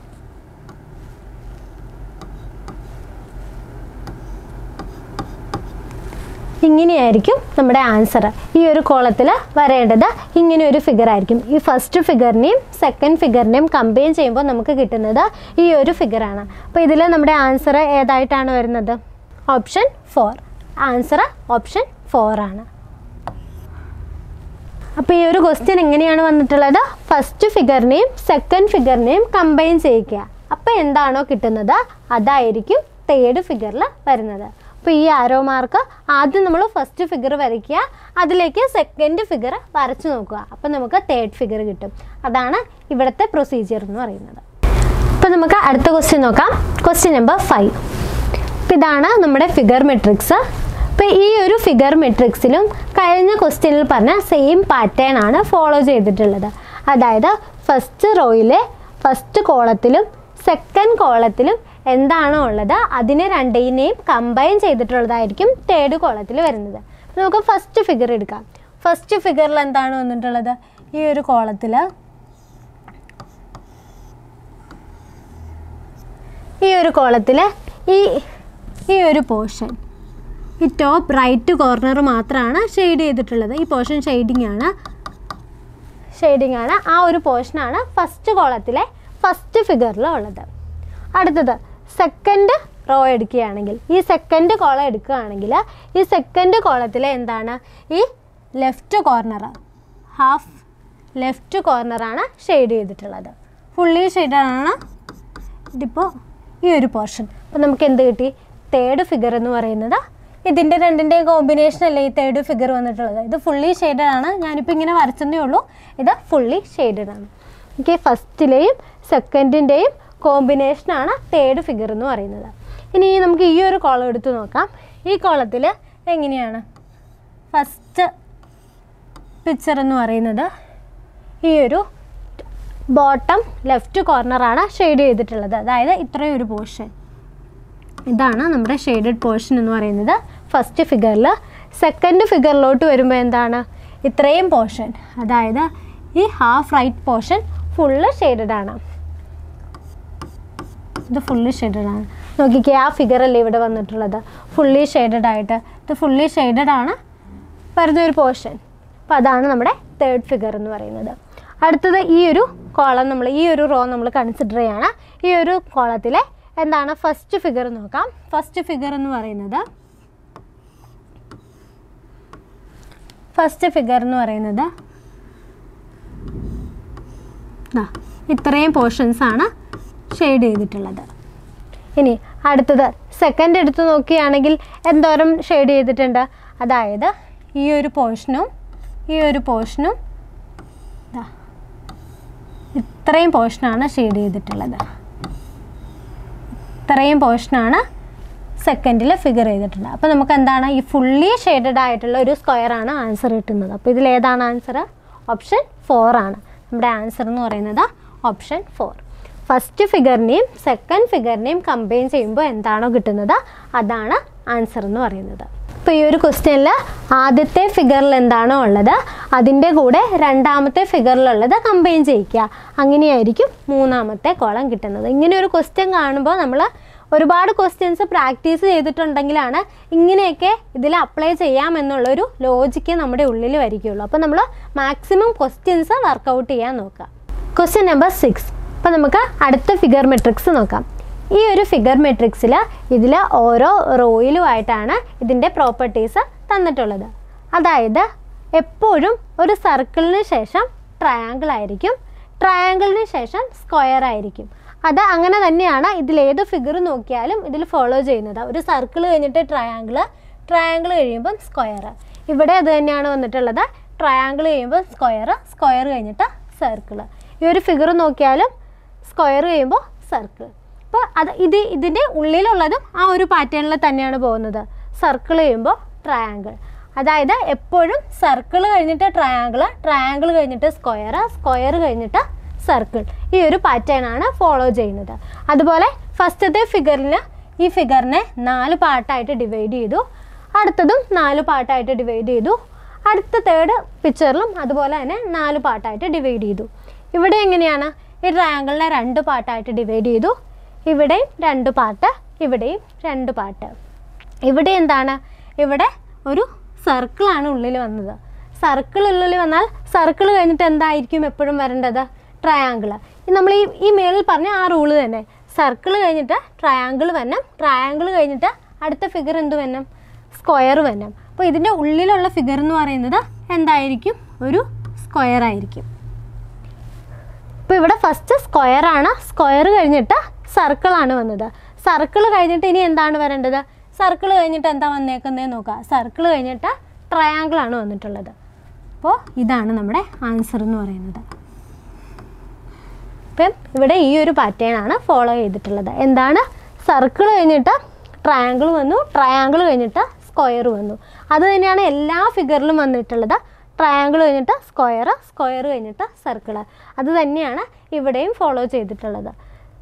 Speaker 1: ഇങ്ങനെയായിരിക്കും നമ്മുടെ ആൻസർ ഈ ഒരു കോളത്തിൽ വരേണ്ടത് ഇങ്ങനെ ഒരു ഫിഗർ ആയിരിക്കും ഈ ഫസ്റ്റ് ഫിഗറിനെയും സെക്കൻഡ് ഫിഗറിനെയും കമ്പൈൻ ചെയ്യുമ്പോൾ നമുക്ക് കിട്ടുന്നത് ഈ ഒരു ഫിഗറാണ് അപ്പോൾ ഇതിൽ നമ്മുടെ ആൻസർ ഏതായിട്ടാണ് വരുന്നത് option four answer option four ആണ് അപ്പോൾ ഈ ഒരു ക്വസ്റ്റ്യൻ എങ്ങനെയാണ് വന്നിട്ടുള്ളത് ഫസ്റ്റ് ഫിഗറിനെയും സെക്കൻഡ് ഫിഗറിനെയും കമ്പൈൻ ചെയ്യിക്കുക അപ്പോൾ എന്താണോ കിട്ടുന്നത് അതായിരിക്കും തേർഡ് ഫിഗറിൽ വരുന്നത് അപ്പോൾ ഈ ആരോ മാർക്ക് ആദ്യം നമ്മൾ ഫസ്റ്റ് ഫിഗർ വരയ്ക്കുക അതിലേക്ക് സെക്കൻഡ് ഫിഗർ വരച്ച് നോക്കുക അപ്പോൾ നമുക്ക് തേർഡ് ഫിഗർ കിട്ടും അതാണ് ഇവിടുത്തെ പ്രൊസീജിയർ എന്ന് പറയുന്നത് അപ്പോൾ നമുക്ക് അടുത്ത ക്വസ്റ്റ്യൻ നോക്കാം ക്വസ്റ്റ്യൻ നമ്പർ ഫൈവ് അപ്പോൾ ഇതാണ് നമ്മുടെ ഫിഗർ മെട്രിക്സ് അപ്പോൾ ഈ ഒരു ഫിഗർ മെട്രിക്സിലും കഴിഞ്ഞ ക്വസ്റ്റ്യനിൽ പറഞ്ഞ സെയിം പാറ്റേൺ ആണ് ഫോളോ ചെയ്തിട്ടുള്ളത് അതായത് ഫസ്റ്റ് റോയിലെ ഫസ്റ്റ് കോളത്തിലും സെക്കൻഡ് കോളത്തിലും എന്താണോ ഉള്ളത് അതിനെ രണ്ടിനെയും കമ്പൈൻ ചെയ്തിട്ടുള്ളതായിരിക്കും തേർഡ് കോളത്തിൽ വരുന്നത് അപ്പോൾ നമുക്ക് ഫസ്റ്റ് ഫിഗർ എടുക്കാം ഫസ്റ്റ് ഫിഗറിൽ എന്താണ് വന്നിട്ടുള്ളത് ഈ ഒരു കോളത്തിൽ ഈ ഒരു കോളത്തിൽ ഈ ഈ ഒരു പോർഷൻ ഈ ടോപ്പ് റൈറ്റ് കോർണർ മാത്രമാണ് ഷെയ്ഡ് ചെയ്തിട്ടുള്ളത് ഈ പോർഷൻ ഷെയ്ഡിങ് ആണ് ഷെയ്ഡിങ് ആണ് ആ ഒരു പോർഷനാണ് ഫസ്റ്റ് കോളത്തിലെ ഫസ്റ്റ് ഫിഗറിൽ ഉള്ളത് അടുത്തത് സെക്കൻഡ് റോ എടുക്കുകയാണെങ്കിൽ ഈ സെക്കൻഡ് കോളം എടുക്കുകയാണെങ്കിൽ ഈ സെക്കൻഡ് കോളത്തിലെ എന്താണ് ഈ ലെഫ്റ്റ് കോർണർ ഹാഫ് ലെഫ്റ്റ് കോർണറാണ് ഷെയ്ഡ് ചെയ്തിട്ടുള്ളത് ഫുള്ളി ഷെയ്ഡാണ് ഇതിപ്പോൾ ഈ ഒരു പോർഷൻ അപ്പോൾ നമുക്ക് എന്ത് കിട്ടി തേർഡ് ഫിഗർ എന്ന് പറയുന്നത് ഇതിൻ്റെ രണ്ടിൻ്റെയും കോമ്പിനേഷൻ അല്ലേ ഈ തേർഡ് ഫിഗർ വന്നിട്ടുള്ളത് ഇത് ഫുള്ളി ഷെയ്ഡഡ് ആണ് ഞാനിപ്പോൾ ഇങ്ങനെ വരച്ചതേ ഉള്ളൂ ഇത് ഫുള്ളി ഷെയ്ഡഡ് ആണ് ഓക്കെ ഫസ്റ്റിലെയും സെക്കൻഡിൻ്റെയും കോമ്പിനേഷനാണ് തേർഡ് ഫിഗർ എന്ന് പറയുന്നത് ഇനി നമുക്ക് ഈ ഒരു കോളം എടുത്ത് നോക്കാം ഈ കോളത്തിൽ എങ്ങനെയാണ് ഫസ്റ്റ് പിക്ചർ എന്ന് പറയുന്നത് ഈ ഒരു ബോട്ടം ലെഫ്റ്റ് കോർണറാണ് ഷെയ്ഡ് ചെയ്തിട്ടുള്ളത് അതായത് ഇത്രയും ഒരു പോർഷൻ ഇതാണ് നമ്മുടെ ഷെയ്ഡഡ് പോർഷൻ എന്ന് പറയുന്നത് ഫസ്റ്റ് ഫിഗറിൽ സെക്കൻഡ് ഫിഗറിലോട്ട് വരുമ്പോൾ എന്താണ് ഇത്രയും പോർഷൻ അതായത് ഈ half right portion full shaded ആണ് ഇത് ഫുള്ളി ഷെയ്ഡഡ് ആണ് നോക്കിക്കേ ആ ഫിഗറല്ലേ ഇവിടെ വന്നിട്ടുള്ളത് ഫുള്ളി ഷെയ്ഡഡ് ആയിട്ട് ഇത് ഫുള്ളി ഷെയ്ഡഡ് ആണ് വരുന്ന ഒരു പോർഷൻ അപ്പോൾ അതാണ് നമ്മുടെ തേർഡ് ഫിഗർ എന്ന് പറയുന്നത് അടുത്തത് ഈ ഒരു കോളം നമ്മൾ ഈ ഒരു റോ നമ്മൾ കൺസിഡർ ചെയ്യാണ് ഈ ഒരു കോളത്തിലെ എന്താണ് ഫസ്റ്റ് ഫിഗർ നോക്കാം ഫസ്റ്റ് ഫിഗർ എന്ന് പറയുന്നത് ഫസ്റ്റ് ഫിഗർ എന്ന് പറയുന്നത് ദാ ഇത്രയും പോർഷൻസ് ആണ് ഷെയ്ഡ് ചെയ്തിട്ടുള്ളത് ഇനി അടുത്തത് സെക്കൻഡ് എടുത്ത് നോക്കുകയാണെങ്കിൽ എന്തോരം ഷെയ്ഡ് ചെയ്തിട്ടുണ്ട് അതായത് ഈ ഒരു പോർഷനും ഈ ഒരു പോർഷനും ദാ ഇത്രയും പോർഷനാണ് ഷെയ്ഡ് ചെയ്തിട്ടുള്ളത് ഇത്രയും പോർഷനാണ് സെക്കൻഡിൽ ഫിഗർ ചെയ്തിട്ടുള്ളത് അപ്പോൾ നമുക്ക് എന്താണ് ഈ ഫുള്ളി ഷെയ്ഡഡ് ആയിട്ടുള്ള ഒരു സ്ക്വയർ ആണ് ആൻസർ കിട്ടുന്നത് അപ്പോൾ ഇതിൽ ഏതാണ് ആൻസർ ഓപ്ഷൻ ഫോർ ആണ് നമ്മുടെ ആൻസർ എന്ന് പറയുന്നത് ഓപ്ഷൻ ഫോർ ഫസ്റ്റ് ഫിഗറിനെയും സെക്കൻഡ് ഫിഗറിനെയും കമ്പൈൻ ചെയ്യുമ്പോൾ എന്താണോ കിട്ടുന്നത് അതാണ് ആൻസർ എന്ന് പറയുന്നത് ഇപ്പോൾ ഈ ഒരു ക്വസ്റ്റ്യനിൽ ആദ്യത്തെ ഫിഗറിൽ എന്താണോ ഉള്ളത് അതിൻ്റെ കൂടെ രണ്ടാമത്തെ ഫിഗറിലുള്ളത് കമ്പൈൻ ചെയ്യിക്കുക അങ്ങനെയായിരിക്കും മൂന്നാമത്തെ കോളം കിട്ടുന്നത് ഇങ്ങനെ ഒരു ക്വസ്റ്റ്യൻ കാണുമ്പോൾ നമ്മൾ ഒരുപാട് ക്വസ്റ്റ്യൻസ് പ്രാക്ടീസ് ചെയ്തിട്ടുണ്ടെങ്കിലാണ് ഇങ്ങനെയൊക്കെ ഇതിൽ അപ്ലൈ ചെയ്യാമെന്നുള്ളൊരു ലോജിക്ക് നമ്മുടെ ഉള്ളിൽ വരികയുള്ളൂ അപ്പോൾ നമ്മൾ മാക്സിമം ക്വസ്റ്റ്യൻസ് വർക്കൗട്ട് ചെയ്യാൻ നോക്കുക ക്വസ്റ്റ്യൻ നമ്പർ സിക്സ് അപ്പോൾ നമുക്ക് അടുത്ത ഫിഗർ മെട്രിക്സ് നോക്കാം ഈ ഒരു ഫിഗർ മെട്രിക്സിൽ ഇതിൽ ഓരോ റോയിലുമായിട്ടാണ് ഇതിൻ്റെ പ്രോപ്പർട്ടീസ് തന്നിട്ടുള്ളത് അതായത് എപ്പോഴും ഒരു സർക്കിളിന് ശേഷം ട്രയാങ്കിൾ ആയിരിക്കും ട്രയാങ്കിളിന് ശേഷം സ്ക്വയർ ആയിരിക്കും അത് അങ്ങനെ തന്നെയാണ് ഇതിൽ ഏത് ഫിഗർ നോക്കിയാലും ഇതിൽ ഫോളോ ചെയ്യുന്നത് ഒരു സർക്കിൾ കഴിഞ്ഞിട്ട് ട്രയാങ്കിൾ ട്രയാങ്കിൾ കഴിയുമ്പം സ്ക്വയർ ഇവിടെ അത് തന്നെയാണ് വന്നിട്ടുള്ളത് ട്രയാങ്കിൾ കഴിയുമ്പോൾ സ്ക്വയർ സ്ക്വയർ കഴിഞ്ഞിട്ട് സർക്കിൾ ഈ ഒരു ഫിഗർ നോക്കിയാലും സ്ക്വയർ കഴിയുമ്പോൾ സർക്കിൾ അപ്പോൾ അത് ഇത് ഇതിൻ്റെ ഉള്ളിലുള്ളതും ആ ഒരു പാറ്റേണിൽ തന്നെയാണ് പോകുന്നത് സർക്കിൾ ചെയ്യുമ്പോൾ ട്രയാങ്കിൾ അതായത് എപ്പോഴും സർക്കിൾ കഴിഞ്ഞിട്ട് ട്രയാങ്കിൾ ട്രയാങ്കിൾ കഴിഞ്ഞിട്ട് സ്ക്വയർ സ്ക്വയർ കഴിഞ്ഞിട്ട് സർക്കിൾ ഈ ഒരു പാറ്റേൺ ആണ് ഫോളോ ചെയ്യുന്നത് അതുപോലെ ഫസ്റ്റത്തെ ഫിഗറിന് ഈ ഫിഗറിനെ നാല് പാർട്ടായിട്ട് ഡിവൈഡ് ചെയ്തു അടുത്തതും നാല് പാർട്ടായിട്ട് ഡിവൈഡ് ചെയ്തു അടുത്ത തേർഡ് പിക്ചറിലും അതുപോലെ തന്നെ നാല് പാർട്ടായിട്ട് ഡിവൈഡ് ചെയ്തു ഇവിടെ എങ്ങനെയാണ് ഈ ട്രയാങ്കിളിനെ രണ്ട് പാർട്ടായിട്ട് ഡിവൈഡ് ചെയ്തു ഇവിടെയും രണ്ട് പാർട്ട് ഇവിടെയും രണ്ട് പാർട്ട് ഇവിടെ എന്താണ് ഇവിടെ ഒരു സർക്കിളാണ് ഉള്ളിൽ വന്നത് സർക്കിൾ ഉള്ളിൽ വന്നാൽ സർക്കിൾ കഴിഞ്ഞിട്ട് എന്തായിരിക്കും എപ്പോഴും വരേണ്ടത് ട്രയാങ്കിൾ നമ്മൾ ഈ ഈ മേളിൽ പറഞ്ഞ ആ റൂള് തന്നെ സർക്കിൾ കഴിഞ്ഞിട്ട് ട്രയാങ്കിൾ വരണം ട്രയാങ്കിൾ കഴിഞ്ഞിട്ട് അടുത്ത ഫിഗർ എന്ത് വരണം സ്ക്വയർ വരണം അപ്പോൾ ഇതിൻ്റെ ഉള്ളിലുള്ള ഫിഗർ എന്ന് പറയുന്നത് എന്തായിരിക്കും ഒരു സ്ക്വയർ ആയിരിക്കും ഇപ്പോൾ ഇവിടെ ഫസ്റ്റ് സ്ക്വയർ ആണ് സ്ക്വയർ കഴിഞ്ഞിട്ട് സർക്കിളാണ് വന്നത് സർക്കിൾ കഴിഞ്ഞിട്ട് ഇനി എന്താണ് വരേണ്ടത് സർക്കിൾ കഴിഞ്ഞിട്ട് എന്താ വന്നേക്കുന്നത് നോക്കുക സർക്കിൾ കഴിഞ്ഞിട്ട് ട്രയാങ്കിൾ ആണ് വന്നിട്ടുള്ളത് അപ്പോൾ ഇതാണ് നമ്മുടെ ആൻസർ എന്ന് പറയുന്നത് ഇപ്പം ഇവിടെ ഈ ഒരു പാറ്റേൺ ആണ് ഫോളോ ചെയ്തിട്ടുള്ളത് എന്താണ് സർക്കിൾ കഴിഞ്ഞിട്ട് ട്രയാങ്കിൾ വന്നു ട്രയാങ്കിൾ കഴിഞ്ഞിട്ട് സ്ക്വയർ വന്നു അത് തന്നെയാണ് എല്ലാ ഫിഗറിലും വന്നിട്ടുള്ളത് ട്രയാങ്കിൾ കഴിഞ്ഞിട്ട് സ്ക്വയർ സ്ക്വയർ കഴിഞ്ഞിട്ട് സർക്കിൾ അത് തന്നെയാണ് ഇവിടെയും ഫോളോ ചെയ്തിട്ടുള്ളത്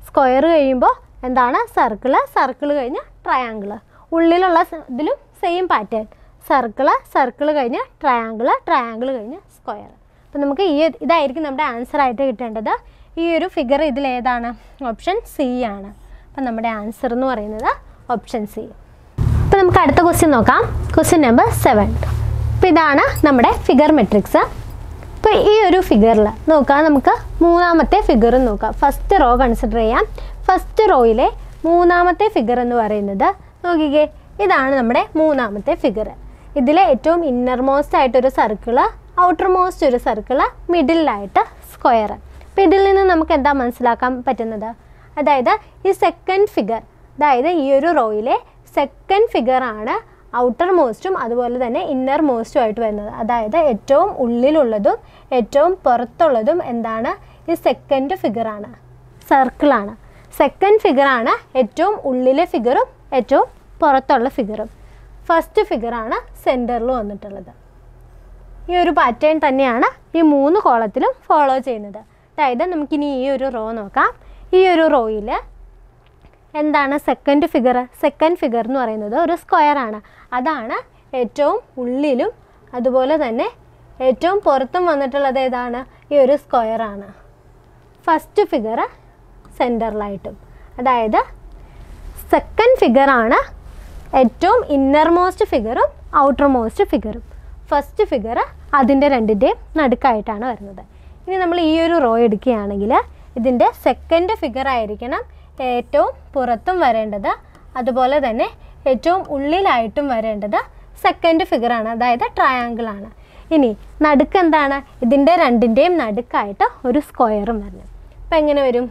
Speaker 1: സ്ക്വയർ കഴിയുമ്പോൾ എന്താണ് സർക്കിള് സർക്കിൾ കഴിഞ്ഞ് ട്രയാങ്കിള് ഉള്ളിലുള്ള സ- ഇതിലും സെയിം പാറ്റേൺ സർക്കിള് സർക്കിൾ കഴിഞ്ഞ് ട്രയാങ്കിള് ട്രയാങ്കിൾ കഴിഞ്ഞ് സ്ക്വയർ അപ്പം നമുക്ക് ഈ ഒരു- ഇതായിരിക്കും നമ്മുടെ ആൻസർ ആയിട്ട് കിട്ടേണ്ടത് ഈ ഒരു ഫിഗർ ഇതിലേതാണ് ഓപ്ഷൻ സി ആണ് അപ്പം നമ്മുടെ ആൻസർ എന്ന് പറയുന്നത് ഓപ്ഷൻ സി അപ്പോൾ നമുക്ക് അടുത്ത ക്വസ്റ്റ്യൻ നോക്കാം ക്വസ്റ്റ്യൻ നമ്പർ സെവൻ അപ്പോൾ ഇതാണ് നമ്മുടെ ഫിഗർ മെട്രിക്സ് ഇപ്പോൾ ഈ ഒരു ഫിഗറിൽ നോക്കാം നമുക്ക് മൂന്നാമത്തെ ഫിഗറും നോക്കാം ഫസ്റ്റ് റോ കൺസിഡർ ചെയ്യാം ഫസ്റ്റ് റോയിലെ മൂന്നാമത്തെ ഫിഗർ എന്ന് പറയുന്നത് നോക്കിക്കേ ഇതാണ് നമ്മുടെ മൂന്നാമത്തെ ഫിഗർ ഇതിലെ ഏറ്റവും ഇന്നർ മോസ്റ്റ് ആയിട്ടൊരു സർക്കിള് ഔട്ടർ മോസ്റ്റ് ഒരു സർക്കിള് മിഡിലായിട്ട് സ്ക്വയർ അപ്പോൾ ഇതിൽ നിന്ന് നമുക്ക് എന്താ മനസ്സിലാക്കാൻ പറ്റുന്നത് അതായത് ഈ സെക്കൻഡ് ഫിഗർ അതായത് ഈ ഒരു റോയിലെ സെക്കൻഡ് ഫിഗർ ആണ് ഔട്ടർ മോസ്റ്റും അതുപോലെ തന്നെ ഇന്നർ മോസ്റ്റും ആയിട്ട് വരുന്നത് അതായത് ഏറ്റവും ഉള്ളിലുള്ളതും ഏറ്റവും പുറത്തുള്ളതും എന്താണ് ഈ സെക്കൻഡ് ഫിഗറാണ് സർക്കിളാണ് സെക്കൻഡ് ഫിഗറാണ് ഏറ്റവും ഉള്ളിലെ ഫിഗറും ഏറ്റവും പുറത്തുള്ള ഫിഗറും ഫസ്റ്റ് ഫിഗറാണ് സെൻറ്ററിൽ വന്നിട്ടുള്ളത് ഈ ഒരു പാറ്റേൺ തന്നെയാണ് ഈ മൂന്ന് കോളത്തിലും ഫോളോ ചെയ്യുന്നത് അതായത് നമുക്കിനി ഈ ഒരു റോ നോക്കാം ഈ ഒരു റോയിൽ എന്താണ് സെക്കൻഡ് ഫിഗർ സെക്കൻഡ് ഫിഗർ എന്ന് പറയുന്നത് ഒരു സ്ക്വയർ ആണ് അതാണ് ഏറ്റവും ഉള്ളിലും അതുപോലെ തന്നെ ഏറ്റവും പുറത്തും വന്നിട്ടുള്ളത് ഏതാണ് ഈ ഒരു സ്ക്വയർ ആണ് ഫസ്റ്റ് ഫിഗർ സെൻറ്ററിലായിട്ടും അതായത് സെക്കൻഡ് ഫിഗറാണ് ഏറ്റവും ഇന്നർ മോസ്റ്റ് ഫിഗറും ഔട്ടർ മോസ്റ്റ് ഫിഗറും ഫസ്റ്റ് ഫിഗർ അതിൻ്റെ രണ്ടിൻ്റെയും നടുക്കായിട്ടാണ് വരുന്നത് ഇനി നമ്മൾ ഈ ഒരു റോ എടുക്കുകയാണെങ്കിൽ ഇതിൻ്റെ സെക്കൻഡ് ഫിഗർ ആയിരിക്കണം ഏറ്റവും പുറത്തും വരേണ്ടത് അതുപോലെ തന്നെ ഏറ്റവും ഉള്ളിലായിട്ടും വരേണ്ടത് സെക്കൻഡ് ഫിഗറാണ് അതായത് ട്രയാങ്കിൾ ആണ് ഇനി നടുക്ക് എന്താണ് ഇതിൻ്റെ രണ്ടിൻ്റെയും നടുക്കായിട്ട് ഒരു സ്ക്വയറും വരണം അപ്പം എങ്ങനെ വരും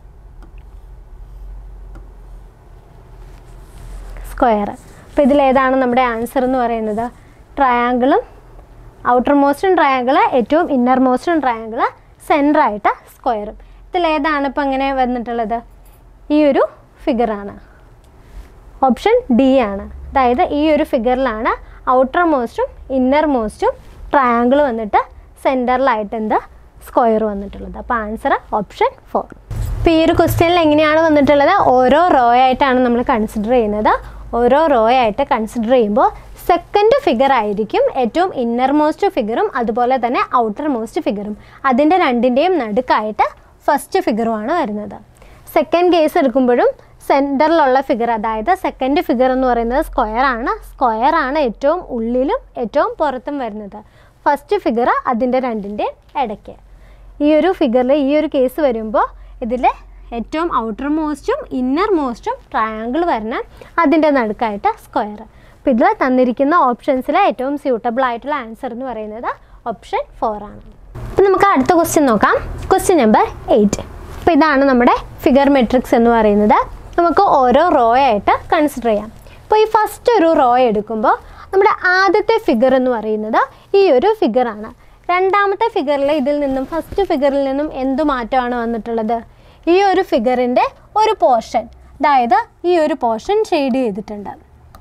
Speaker 1: സ്ക്വയർ അപ്പോൾ ഇതിലേതാണ് നമ്മുടെ ആൻസർ എന്ന് പറയുന്നത് ട്രയാങ്കിളും ഔട്ടർ മോസ്റ്റും ട്രയാങ്കിള് ഏറ്റവും ഇന്നർ മോസ്റ്റും ട്രയാങ്കിള് സെൻറ്ററായിട്ട് സ്ക്വയറും ഇതിലേതാണ് ഇപ്പം ഇങ്ങനെ വന്നിട്ടുള്ളത് ഈ ഒരു ഫിഗറാണ് ഓപ്ഷൻ ഡി ആണ് അതായത് ഈ ഒരു ഫിഗറിലാണ് ഔട്ടർ മോസ്റ്റും ഇന്നർ മോസ്റ്റും ട്രയാങ്കിൾ വന്നിട്ട് സെൻറ്ററിലായിട്ട് എന്ത് സ്ക്വയർ വന്നിട്ടുള്ളത് അപ്പോൾ ആൻസർ ഓപ്ഷൻ ഫോർ ഇപ്പോൾ ഈ ഒരു ക്വസ്റ്റ്യനിൽ എങ്ങനെയാണ് വന്നിട്ടുള്ളത് ഓരോ റോ ആയിട്ടാണ് നമ്മൾ കൺസിഡർ ചെയ്യുന്നത് ഓരോ റോ ആയിട്ട് കൺസിഡർ ചെയ്യുമ്പോൾ സെക്കൻഡ് ഫിഗർ ആയിരിക്കും ഏറ്റവും ഇന്നർ മോസ്റ്റ് ഫിഗറും അതുപോലെ തന്നെ ഔട്ടർ മോസ്റ്റ് ഫിഗറും അതിൻ്റെ രണ്ടിൻ്റെയും നടുക്കായിട്ട് ഫസ്റ്റ് ഫിഗറുമാണ് വരുന്നത് സെക്കൻഡ് കേസ് എടുക്കുമ്പോഴും സെൻറ്ററിലുള്ള ഫിഗർ അതായത് സെക്കൻഡ് ഫിഗർ എന്ന് പറയുന്നത് സ്ക്വയർ ആണ് സ്ക്വയർ ആണ് ഏറ്റവും ഉള്ളിലും ഏറ്റവും പുറത്തും വരുന്നത് ഫസ്റ്റ് ഫിഗർ അതിൻ്റെ രണ്ടിൻ്റെ ഇടയ്ക്ക് ഈ ഒരു ഫിഗറിൽ ഈ ഒരു കേസ് വരുമ്പോൾ ഇതിൽ ഏറ്റവും ഔട്ടർ മോസ്റ്റും ഇന്നർ മോസ്റ്റും ട്രയാങ്കിൾ വരണം അതിൻ്റെ നടുക്കായിട്ട് സ്ക്വയർ അപ്പോൾ ഇതിൽ തന്നിരിക്കുന്ന ഓപ്ഷൻസിൽ ഏറ്റവും സ്യൂട്ടബിൾ ആയിട്ടുള്ള ആൻസർ എന്ന് പറയുന്നത് ഓപ്ഷൻ ഫോർ ആണ് അപ്പോൾ നമുക്ക് അടുത്ത ക്വസ്റ്റ്യൻ നോക്കാം ക്വസ്റ്റ്യൻ നമ്പർ എയ്റ്റ് അപ്പോൾ ഇതാണ് നമ്മുടെ ഫിഗർ മെട്രിക്സ് എന്ന് പറയുന്നത് നമുക്ക് ഓരോ റോ ആയിട്ട് കൺസിഡർ ചെയ്യാം ഇപ്പോൾ ഈ ഫസ്റ്റ് ഒരു റോ എടുക്കുമ്പോൾ നമ്മുടെ ആദ്യത്തെ ഫിഗർ എന്ന് പറയുന്നത് ഈ ഒരു ഫിഗറാണ് രണ്ടാമത്തെ ഫിഗറിൽ ഇതിൽ നിന്നും ഫസ്റ്റ് ഫിഗറിൽ നിന്നും എന്ത് മാറ്റമാണ് വന്നിട്ടുള്ളത് ഈ ഒരു ഫിഗറിൻ്റെ ഒരു പോർഷൻ അതായത് ഈ ഒരു പോർഷൻ ഷെയ്ഡ് ചെയ്തിട്ടുണ്ട്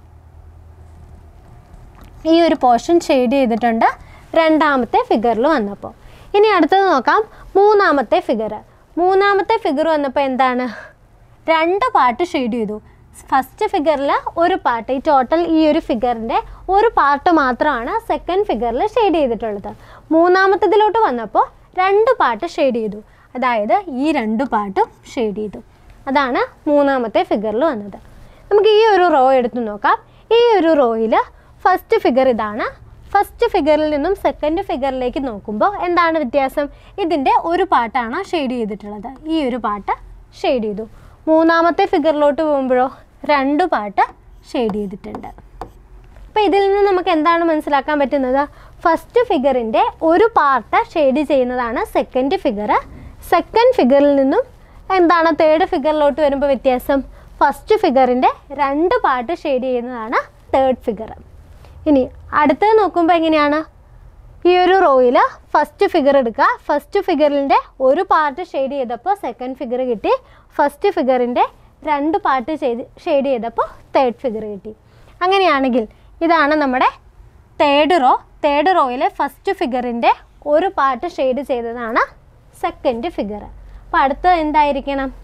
Speaker 1: ഈ ഒരു പോർഷൻ ഷെയ്ഡ് ചെയ്തിട്ടുണ്ട് രണ്ടാമത്തെ ഫിഗറിൽ വന്നപ്പോൾ ഇനി അടുത്തത് നോക്കാം മൂന്നാമത്തെ ഫിഗർ മൂന്നാമത്തെ ഫിഗർ വന്നപ്പോൾ എന്താണ് രണ്ട് പാർട്ട് ഷെയ്ഡ് ചെയ്തു ഫസ്റ്റ് ഫിഗറിൽ ഒരു പാർട്ട് ഈ ടോട്ടൽ ഈ ഒരു ഫിഗറിൻ്റെ ഒരു പാർട്ട് മാത്രമാണ് സെക്കൻഡ് ഫിഗറിൽ ഷെയ്ഡ് ചെയ്തിട്ടുള്ളത് മൂന്നാമത്തതിലോട്ട് വന്നപ്പോൾ രണ്ട് പാർട്ട് ഷെയ്ഡ് ചെയ്തു അതായത് ഈ രണ്ട് പാർട്ടും ഷെയ്ഡ് ചെയ്തു അതാണ് മൂന്നാമത്തെ ഫിഗറിൽ വന്നത് നമുക്ക് ഈ ഒരു റോ എടുത്ത് നോക്കാം ഈ ഒരു റോയിൽ ഫസ്റ്റ് ഫിഗർ ഇതാണ് ഫസ്റ്റ് ഫിഗറിൽ നിന്നും സെക്കൻഡ് ഫിഗറിലേക്ക് നോക്കുമ്പോൾ എന്താണ് വ്യത്യാസം ഇതിൻ്റെ ഒരു പാട്ടാണ് ഷെയ്ഡ് ചെയ്തിട്ടുള്ളത് ഈ ഒരു പാട്ട് ഷെയ്ഡ് ചെയ്തു മൂന്നാമത്തെ ഫിഗറിലോട്ട് പോകുമ്പോഴോ രണ്ട് പാട്ട് ഷെയ്ഡ് ചെയ്തിട്ടുണ്ട് അപ്പോൾ ഇതിൽ നിന്ന് നമുക്ക് എന്താണ് മനസ്സിലാക്കാൻ പറ്റുന്നത് ഫസ്റ്റ് ഫിഗറിൻ്റെ ഒരു പാർട്ട് ഷെയ്ഡ് ചെയ്യുന്നതാണ് സെക്കൻഡ് ഫിഗർ സെക്കൻഡ് ഫിഗറിൽ നിന്നും എന്താണ് തേർഡ് ഫിഗറിലോട്ട് വരുമ്പോൾ വ്യത്യാസം ഫസ്റ്റ് ഫിഗറിൻ്റെ രണ്ട് പാർട്ട് ഷെയ്ഡ് ചെയ്യുന്നതാണ് തേർഡ് ഫിഗർ ഇനി അടുത്തത് നോക്കുമ്പോൾ എങ്ങനെയാണ് ഈ ഒരു റോയിൽ ഫസ്റ്റ് ഫിഗർ എടുക്കുക ഫസ്റ്റ് ഫിഗറിൻ്റെ ഒരു പാർട്ട് ഷെയ്ഡ് ചെയ്തപ്പോൾ സെക്കൻഡ് ഫിഗർ കിട്ടി ഫസ്റ്റ് ഫിഗറിൻ്റെ രണ്ട് പാർട്ട് ചെയ്ത് ഷെയ്ഡ് ചെയ്തപ്പോൾ തേർഡ് ഫിഗർ കിട്ടി അങ്ങനെയാണെങ്കിൽ ഇതാണ് നമ്മുടെ തേർഡ് റോ തേർഡ് റോയിലെ ഫസ്റ്റ് ഫിഗറിൻ്റെ ഒരു പാർട്ട് ഷെയ്ഡ് ചെയ്തതാണ് സെക്കൻഡ് ഫിഗർ അപ്പോൾ അടുത്തത് എന്തായിരിക്കണം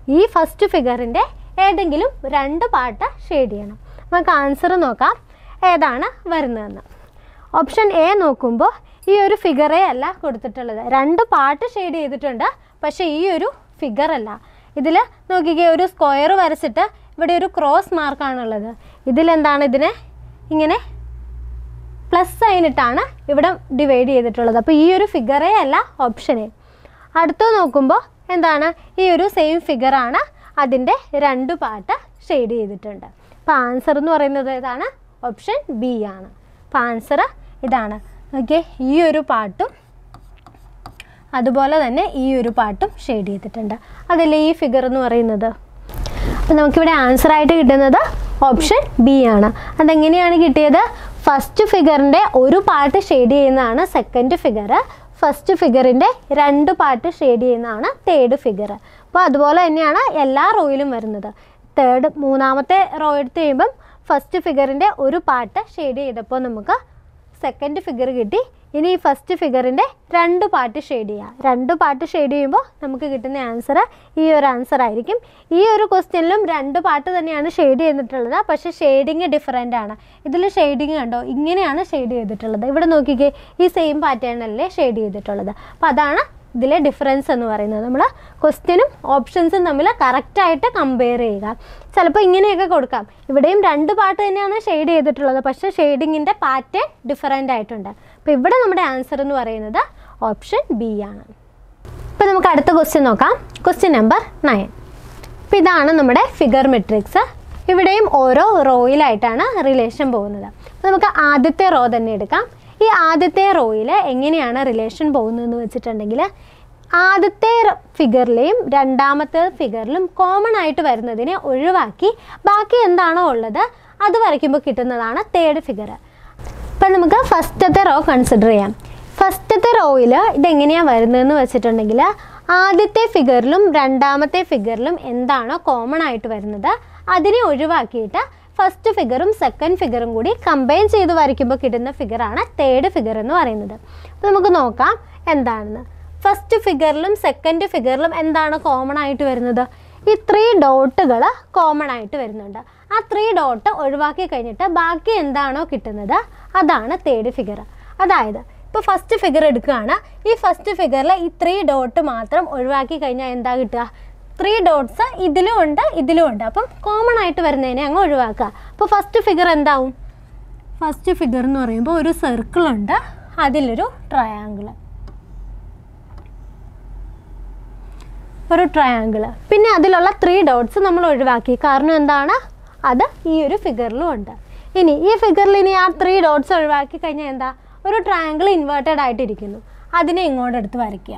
Speaker 1: ഈ ഫസ്റ്റ് ഫിഗറിൻ്റെ ഏതെങ്കിലും രണ്ട് പാർട്ട് ഷെയ്ഡ് ചെയ്യണം നമുക്ക് ആൻസർ നോക്കാം ഏതാണ് വരുന്നതെന്ന് ഓപ്ഷൻ എ നോക്കുമ്പോൾ ഈ ഒരു ഫിഗറേ അല്ല കൊടുത്തിട്ടുള്ളത് രണ്ട് പാർട്ട് ഷെയ്ഡ് ചെയ്തിട്ടുണ്ട് പക്ഷേ ഈ ഒരു ഫിഗർ അല്ല ഇതിൽ നോക്കിക്കേ ഒരു സ്ക്വയർ വരച്ചിട്ട് ഇവിടെ ഒരു ക്രോസ് മാർക്കാണുള്ളത് ഇതിലെന്താണ് ഇതിനെ ഇങ്ങനെ പ്ലസ് സൈനിട്ടാണ് ഇവിടെ ഡിവൈഡ് ചെയ്തിട്ടുള്ളത് അപ്പോൾ ഈ ഒരു ഫിഗറേ അല്ല ഓപ്ഷൻ എ അടുത്ത് നോക്കുമ്പോൾ എന്താണ് ഈ ഒരു സെയിം ഫിഗറാണ് അതിൻ്റെ രണ്ട് പാർട്ട് ഷെയ്ഡ് ചെയ്തിട്ടുണ്ട് അപ്പോൾ ആൻസർ എന്ന് പറയുന്നത് ഏതാണ് ഓപ്ഷൻ ബി ആണ് അപ്പോൾ ആൻസർ ഇതാണ് ഓക്കെ ഈ ഒരു പാട്ടും അതുപോലെ തന്നെ ഈ ഒരു പാട്ടും ഷെയ്ഡ് ചെയ്തിട്ടുണ്ട് അതല്ലേ ഈ ഫിഗർ എന്ന് പറയുന്നത് അപ്പം നമുക്കിവിടെ ആൻസർ ആയിട്ട് കിട്ടുന്നത് ഓപ്ഷൻ ബി ആണ് അതെങ്ങനെയാണ് കിട്ടിയത് ഫസ്റ്റ് ഫിഗറിൻ്റെ ഒരു പാർട്ട് ഷെയ്ഡ് ചെയ്യുന്നതാണ് സെക്കൻഡ് ഫിഗർ ഫസ്റ്റ് ഫിഗറിൻ്റെ രണ്ട് പാർട്ട് ഷെയ്ഡ് ചെയ്യുന്നതാണ് തേർഡ് ഫിഗർ അപ്പോൾ അതുപോലെ തന്നെയാണ് എല്ലാ റോയിലും വരുന്നത് തേർഡ് മൂന്നാമത്തെ റോ എടുത്ത് കഴിയുമ്പം ഫസ്റ്റ് ഫിഗറിൻ്റെ ഒരു പാർട്ട് ഷെയ്ഡ് ചെയ്തപ്പോൾ നമുക്ക് സെക്കൻഡ് ഫിഗർ കിട്ടി ഇനി ഈ ഫസ്റ്റ് ഫിഗറിൻ്റെ രണ്ട് പാർട്ട് ഷെയ്ഡ് ചെയ്യാം രണ്ട് പാർട്ട് ഷെയ്ഡ് ചെയ്യുമ്പോൾ നമുക്ക് കിട്ടുന്ന ആൻസർ ഈ ഒരു ആൻസർ ആയിരിക്കും ഈ ഒരു ക്വസ്റ്റ്യനിലും രണ്ട് പാർട്ട് തന്നെയാണ് ഷെയ്ഡ് ചെയ്തിട്ടുള്ളത് പക്ഷേ ഷെയ്ഡിങ് ഡിഫറെൻ്റ് ആണ് ഇതിൽ ഷെയ്ഡിങ് കണ്ടോ ഇങ്ങനെയാണ് ഷെയ്ഡ് ചെയ്തിട്ടുള്ളത് ഇവിടെ നോക്കിക്കേ ഈ സെയിം പാറ്റേണല്ലേ ഷെയ്ഡ് ചെയ്തിട്ടുള്ളത് അപ്പോൾ അതാണ് ഇതിലെ ഡിഫറൻസ് എന്ന് പറയുന്നത് നമ്മൾ ക്വസ്റ്റ്യനും ഓപ്ഷൻസും തമ്മിൽ കറക്റ്റായിട്ട് കമ്പയർ ചെയ്യുക ചിലപ്പോൾ ഇങ്ങനെയൊക്കെ കൊടുക്കാം ഇവിടെയും രണ്ട് പാർട്ട് തന്നെയാണ് ഷെയ്ഡ് ചെയ്തിട്ടുള്ളത് പക്ഷേ ഷെയ്ഡിങ്ങിൻ്റെ പാറ്റേൺ ഡിഫറെൻ്റ് ആയിട്ടുണ്ട് അപ്പോൾ ഇവിടെ നമ്മുടെ ആൻസർ എന്ന് പറയുന്നത് ഓപ്ഷൻ ബി ആണ് ഇപ്പോൾ നമുക്ക് അടുത്ത ക്വസ്റ്റ്യൻ നോക്കാം ക്വസ്റ്റ്യൻ നമ്പർ നയൻ അപ്പോൾ ഇതാണ് നമ്മുടെ ഫിഗർ മെട്രിക്സ് ഇവിടെയും ഓരോ റോയിലായിട്ടാണ് റിലേഷൻ പോകുന്നത് അപ്പോൾ നമുക്ക് ആദ്യത്തെ റോ തന്നെ എടുക്കാം ഈ ആദ്യത്തെ റോയിൽ എങ്ങനെയാണ് റിലേഷൻ പോകുന്നതെന്ന് വെച്ചിട്ടുണ്ടെങ്കിൽ ആദ്യത്തെ ഫിഗറിലെയും രണ്ടാമത്തെ ഫിഗറിലും കോമൺ ആയിട്ട് വരുന്നതിനെ ഒഴിവാക്കി ബാക്കി എന്താണോ ഉള്ളത് അത് വരയ്ക്കുമ്പോൾ കിട്ടുന്നതാണ് തേർഡ് ഫിഗർ അപ്പം നമുക്ക് ഫസ്റ്റത്തെ റോ കൺസിഡർ ചെയ്യാം ഫസ്റ്റത്തെ റോയിൽ ഇതെങ്ങനെയാണ് വരുന്നതെന്ന് വെച്ചിട്ടുണ്ടെങ്കിൽ ആദ്യത്തെ ഫിഗറിലും രണ്ടാമത്തെ ഫിഗറിലും എന്താണോ കോമൺ ആയിട്ട് വരുന്നത് അതിനെ ഒഴിവാക്കിയിട്ട് ഫസ്റ്റ് ഫിഗറും സെക്കൻഡ് ഫിഗറും കൂടി കമ്പൈൻ ചെയ്ത് വരയ്ക്കുമ്പോൾ കിട്ടുന്ന ഫിഗറാണ് തേർഡ് ഫിഗർ എന്ന് പറയുന്നത് അപ്പോൾ നമുക്ക് നോക്കാം എന്താണെന്ന് ഫസ്റ്റ് ഫിഗറിലും സെക്കൻഡ് ഫിഗറിലും എന്താണ് കോമൺ ആയിട്ട് വരുന്നത് ഈ ത്രീ ഡോട്ടുകൾ കോമൺ ആയിട്ട് വരുന്നുണ്ട് ആ ത്രീ ഡോട്ട് ഒഴിവാക്കി കഴിഞ്ഞിട്ട് ബാക്കി എന്താണോ കിട്ടുന്നത് അതാണ് തേർഡ് ഫിഗർ അതായത് ഇപ്പോൾ ഫസ്റ്റ് ഫിഗർ എടുക്കുകയാണ് ഈ ഫസ്റ്റ് ഫിഗറിൽ ഈ ത്രീ ഡോട്ട് മാത്രം ഒഴിവാക്കി കഴിഞ്ഞാൽ എന്താ കിട്ടുക ത്രീ ഡോട്ട്സ് ഇതിലും ഉണ്ട് ഇതിലും ഉണ്ട് അപ്പം കോമൺ ആയിട്ട് വരുന്നതിനെ അങ്ങ് ഒഴിവാക്കുക അപ്പോൾ ഫസ്റ്റ് ഫിഗർ എന്താവും ഫസ്റ്റ് ഫിഗർ എന്ന് പറയുമ്പോൾ ഒരു സർക്കിൾ ഉണ്ട് അതിലൊരു ട്രയാങ്കിൾ ഒരു ട്രയാങ്കിൾ പിന്നെ അതിലുള്ള ത്രീ ഡോട്ട്സ് നമ്മൾ ഒഴിവാക്കി കാരണം എന്താണ് അത് ഈ ഒരു ഫിഗറിലും ഉണ്ട് ഇനി ഈ ഫിഗറിൽ ഇനി ആ ത്രീ ഡോട്ട്സ് ഒഴിവാക്കി കഴിഞ്ഞാൽ എന്താ ഒരു ട്രയാങ്കിൾ ഇൻവേർട്ടഡ് ആയിട്ടിരിക്കുന്നു അതിനെ ഇങ്ങോട്ട് എടുത്ത് വരയ്ക്കുക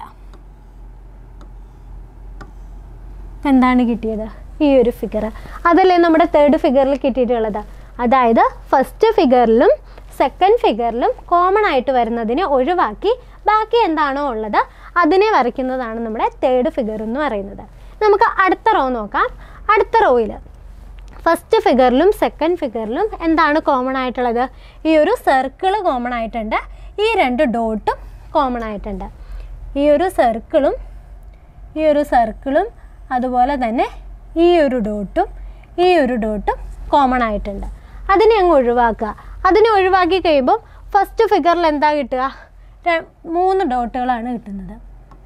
Speaker 1: എന്താണ് കിട്ടിയത് ഈ ഒരു ഫിഗർ അതല്ലേ നമ്മുടെ തേർഡ് ഫിഗറിൽ കിട്ടിയിട്ടുള്ളത് അതായത് ഫസ്റ്റ് ഫിഗറിലും സെക്കൻഡ് ഫിഗറിലും കോമൺ ആയിട്ട് വരുന്നതിനെ ഒഴിവാക്കി ബാക്കി എന്താണോ ഉള്ളത് അതിനെ വരയ്ക്കുന്നതാണ് നമ്മുടെ തേർഡ് ഫിഗർ എന്ന് പറയുന്നത് നമുക്ക് അടുത്ത റോ നോക്കാം അടുത്ത റോയിൽ ഫസ്റ്റ് ഫിഗറിലും സെക്കൻഡ് ഫിഗറിലും എന്താണ് കോമൺ ആയിട്ടുള്ളത് ഈ ഒരു സർക്കിൾ കോമൺ ആയിട്ടുണ്ട് ഈ രണ്ട് ഡോട്ടും കോമൺ ആയിട്ടുണ്ട് ഈ ഒരു സർക്കിളും ഈ ഒരു സർക്കിളും അതുപോലെ തന്നെ ഈ ഒരു ഡോട്ടും ഈ ഒരു ഡോട്ടും കോമൺ ആയിട്ടുണ്ട് അതിനെ അങ്ങ് ഒഴിവാക്കുക അതിനെ ഒഴിവാക്കി കഴിയുമ്പം ഫസ്റ്റ് ഫിഗറിൽ എന്താ കിട്ടുക ര- മൂന്ന് ഡോട്ടുകളാണ് കിട്ടുന്നത്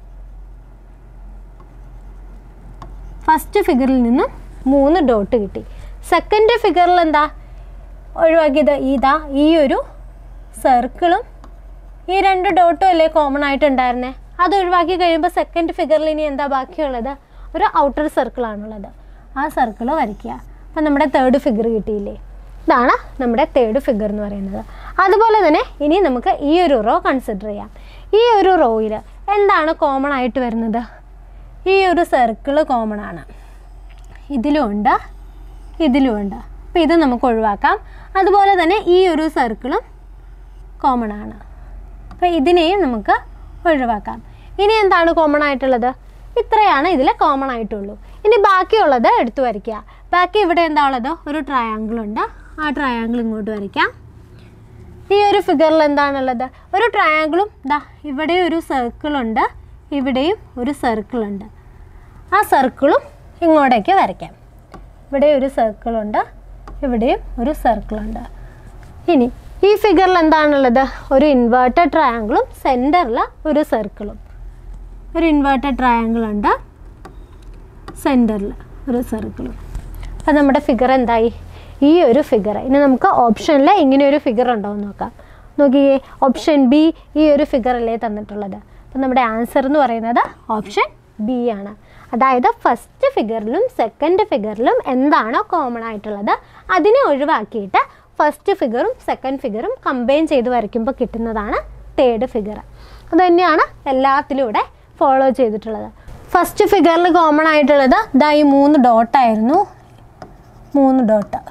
Speaker 1: ഫസ്റ്റ് ഫിഗറിൽ നിന്നും മൂന്ന് ഡോട്ട് കിട്ടി സെക്കൻഡ് ഫിഗറിൽ എന്താ ഒഴിവാക്കിയത് ഇതാ ഈ ഒരു സർക്കിളും ഈ രണ്ട് ഡോട്ടും അല്ലേ കോമൺ ആയിട്ടുണ്ടായിരുന്നേ അത് ഒഴിവാക്കി കഴിയുമ്പോൾ സെക്കൻഡ് ഫിഗറിൽ ഇനി എന്താ ബാക്കിയുള്ളത് ഒരു ഔട്ടർ സർക്കിളാണുള്ളത് ആ സർക്കിൾ വരയ്ക്കുക അപ്പം നമ്മുടെ തേർഡ് ഫിഗർ കിട്ടിയില്ലേ ഇതാണ് നമ്മുടെ തേർഡ് ഫിഗർ എന്ന് പറയുന്നത് അതുപോലെ തന്നെ ഇനി നമുക്ക് ഈ ഒരു റോ കൺസിഡർ ചെയ്യാം ഈ ഒരു റോയിൽ എന്താണ് കോമൺ ആയിട്ട് വരുന്നത് ഈ ഒരു സർക്കിൾ കോമൺ ആണ് ഇതിലും ഉണ്ട് ഇതിലും ഉണ്ട് അപ്പോൾ ഇത് നമുക്ക് ഒഴിവാക്കാം അതുപോലെ തന്നെ ഈ ഒരു സർക്കിളും കോമൺ ആണ് അപ്പോൾ ഇതിനെയും നമുക്ക് ഒഴിവാക്കാം ഇനി എന്താണ് കോമൺ ആയിട്ടുള്ളത് ഇത്രയാണ് ഇതിൽ കോമൺ ആയിട്ടുള്ളൂ ഇനി ബാക്കിയുള്ളത് എടുത്തു വരയ്ക്കുക ബാക്കി ഇവിടെ എന്താ ഉള്ളത് ഒരു ട്രയാങ്കിൾ ഉണ്ട് ആ ട്രയാങ്കിൾ ഇങ്ങോട്ട് വരയ്ക്കാം ഈ ഒരു ഫിഗറിൽ എന്താണുള്ളത് ഒരു ട്രയാങ്കിളും ദാ ഇവിടെ ഒരു സർക്കിളുണ്ട് ഇവിടെയും ഒരു സർക്കിളുണ്ട് ആ സർക്കിളും ഇങ്ങോട്ടേക്ക് വരയ്ക്കാം ഇവിടെ ഒരു സർക്കിളുണ്ട് ഇവിടെയും ഒരു സർക്കിളുണ്ട് ഇനി ഈ ഫിഗറിൽ എന്താണുള്ളത് ഒരു ഇൻവേർട്ടഡ് ട്രയാങ്കിളും സെൻറ്ററിൽ ഒരു സർക്കിളും ഒരു ഇൻവേർട്ടഡ് ട്രയാങ്കിൾ ഉണ്ട് സെൻറ്ററിൽ ഒരു സർക്കിളും അപ്പം നമ്മുടെ ഫിഗർ എന്തായി ഈ ഒരു ഫിഗർ ഇനി നമുക്ക് ഓപ്ഷനിൽ ഇങ്ങനെ ഒരു ഫിഗർ ഉണ്ടോ എന്ന് നോക്കാം നോക്കിയേ ഓപ്ഷൻ ബി ഈ ഒരു ഫിഗറല്ലേ തന്നിട്ടുള്ളത് അപ്പം നമ്മുടെ ആൻസർ എന്ന് പറയുന്നത് ഓപ്ഷൻ ബി ആണ് അതായത് ഫസ്റ്റ് ഫിഗറിലും സെക്കൻഡ് ഫിഗറിലും എന്താണോ കോമൺ ആയിട്ടുള്ളത് അതിനെ ഒഴിവാക്കിയിട്ട് ഫസ്റ്റ് ഫിഗറും സെക്കൻഡ് ഫിഗറും കമ്പൈൻ ചെയ്ത് വരയ്ക്കുമ്പോൾ കിട്ടുന്നതാണ് തേർഡ് ഫിഗർ അത് തന്നെയാണ് എല്ലാത്തിലും ഇവിടെ ഫോളോ ചെയ്തിട്ടുള്ളത് ഫസ്റ്റ് ഫിഗറിൽ കോമൺ ആയിട്ടുള്ളത് ഇതാ ഈ മൂന്ന് ഡോട്ടായിരുന്നു മൂന്ന് ഡോട്ട്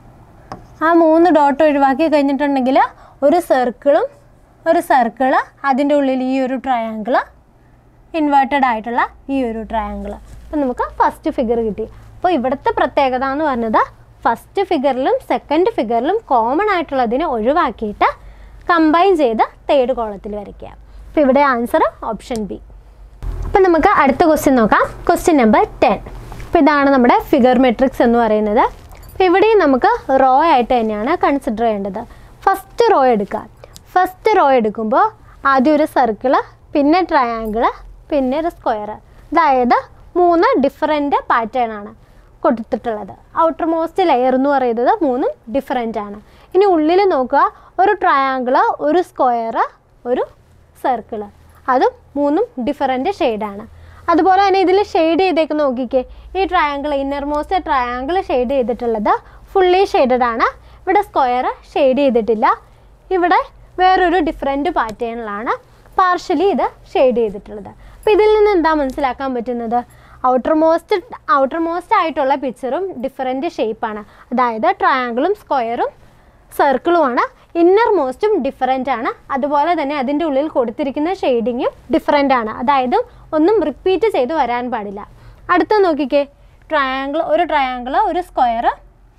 Speaker 1: ആ മൂന്ന് ഡോട്ട് ഒഴിവാക്കി കഴിഞ്ഞിട്ടുണ്ടെങ്കിൽ ഒരു സർക്കിളും ഒരു സർക്കിള് അതിൻ്റെ ഉള്ളിൽ ഈ ഒരു ട്രയാങ്കിള് ഇൻവേർട്ടഡ് ആയിട്ടുള്ള ഈ ഒരു ട്രയാങ്കിൾ അപ്പം നമുക്ക് ഫസ്റ്റ് ഫിഗർ കിട്ടി അപ്പോൾ ഇവിടുത്തെ പ്രത്യേകത എന്ന് പറഞ്ഞത് ഫസ്റ്റ് ഫിഗറിലും സെക്കൻഡ് ഫിഗറിലും കോമൺ ആയിട്ടുള്ളതിനെ ഒഴിവാക്കിയിട്ട് കമ്പൈൻ ചെയ്ത് തേർഡ് കോളത്തിൽ വരയ്ക്കുക അപ്പോൾ ഇവിടെ ആൻസർ ഓപ്ഷൻ ബി അപ്പം നമുക്ക് അടുത്ത ക്വസ്റ്റ്യൻ നോക്കാം ക്വസ്റ്റ്യൻ നമ്പർ ടെൻ അപ്പോൾ ഇതാണ് നമ്മുടെ ഫിഗർ മെട്രിക്സ് എന്ന് പറയുന്നത് അപ്പോൾ ഇവിടെയും നമുക്ക് റോ ആയിട്ട് തന്നെയാണ് കൺസിഡർ ചെയ്യേണ്ടത് ഫസ്റ്റ് റോ എടുക്കുക ഫസ്റ്റ് റോ എടുക്കുമ്പോൾ ആദ്യം ഒരു സർക്കിള് പിന്നെ ട്രയാങ്കിള് പിന്നെ ഒരു സ്ക്വയർ അതായത് മൂന്ന് ഡിഫറെൻറ്റ് പാറ്റേൺ ആണ് കൊടുത്തിട്ടുള്ളത് ഔട്ടർ മോസ്റ്റ് ലെയർ എന്ന് പറയുന്നത് മൂന്നും ഡിഫറെൻ്റ് ആണ് ഇനി ഉള്ളിൽ നോക്കുക ഒരു ട്രയാങ്കിള് ഒരു സ്ക്വയർ ഒരു സർക്കിള് അതും മൂന്നും ഡിഫറെൻറ്റ് ഷെയ്ഡാണ് അതുപോലെ തന്നെ ഇതിൽ ഷെയ്ഡ് ചെയ്തേക്ക് നോക്കിക്കേ ഈ triangle inner most triangle shade ചെയ്തിട്ടുള്ളത് ഫുള്ളി ഷെയ്ഡഡ് ആണ് ഇവിടെ സ്ക്വയർ ഷെയ്ഡ് ചെയ്തിട്ടില്ല ഇവിടെ വേറൊരു ഡിഫറെൻറ്റ് പാറ്റേണിലാണ് പാർഷ്യലി ഇത് ഷെയ്ഡ് ചെയ്തിട്ടുള്ളത് അപ്പോൾ ഇതിൽ നിന്ന് എന്താ മനസ്സിലാക്കാൻ പറ്റുന്നത് ഔട്ടർ മോസ്റ്റ് ഔട്ടർ മോസ്റ്റ് ആയിട്ടുള്ള പിക്ചറും ഡിഫറെൻറ്റ് ഷേപ്പാണ് അതായത് ട്രയാങ്കിളും സ്ക്വയറും സർക്കിളുമാണ് ഇന്നർ മോസ്റ്റും ഡിഫറെൻ്റ് ആണ് അതുപോലെ തന്നെ അതിൻ്റെ ഉള്ളിൽ കൊടുത്തിരിക്കുന്ന ഷെയ്ഡിങ്ങും ഡിഫറെൻ്റ് ആണ് അതായത് ഒന്നും റിപ്പീറ്റ് ചെയ്ത് വരാൻ പാടില്ല അടുത്ത നോക്കിക്കേ ട്രയാങ്കിൾ ഒരു ട്രയാങ്കിൾ ഒരു സ്ക്വയർ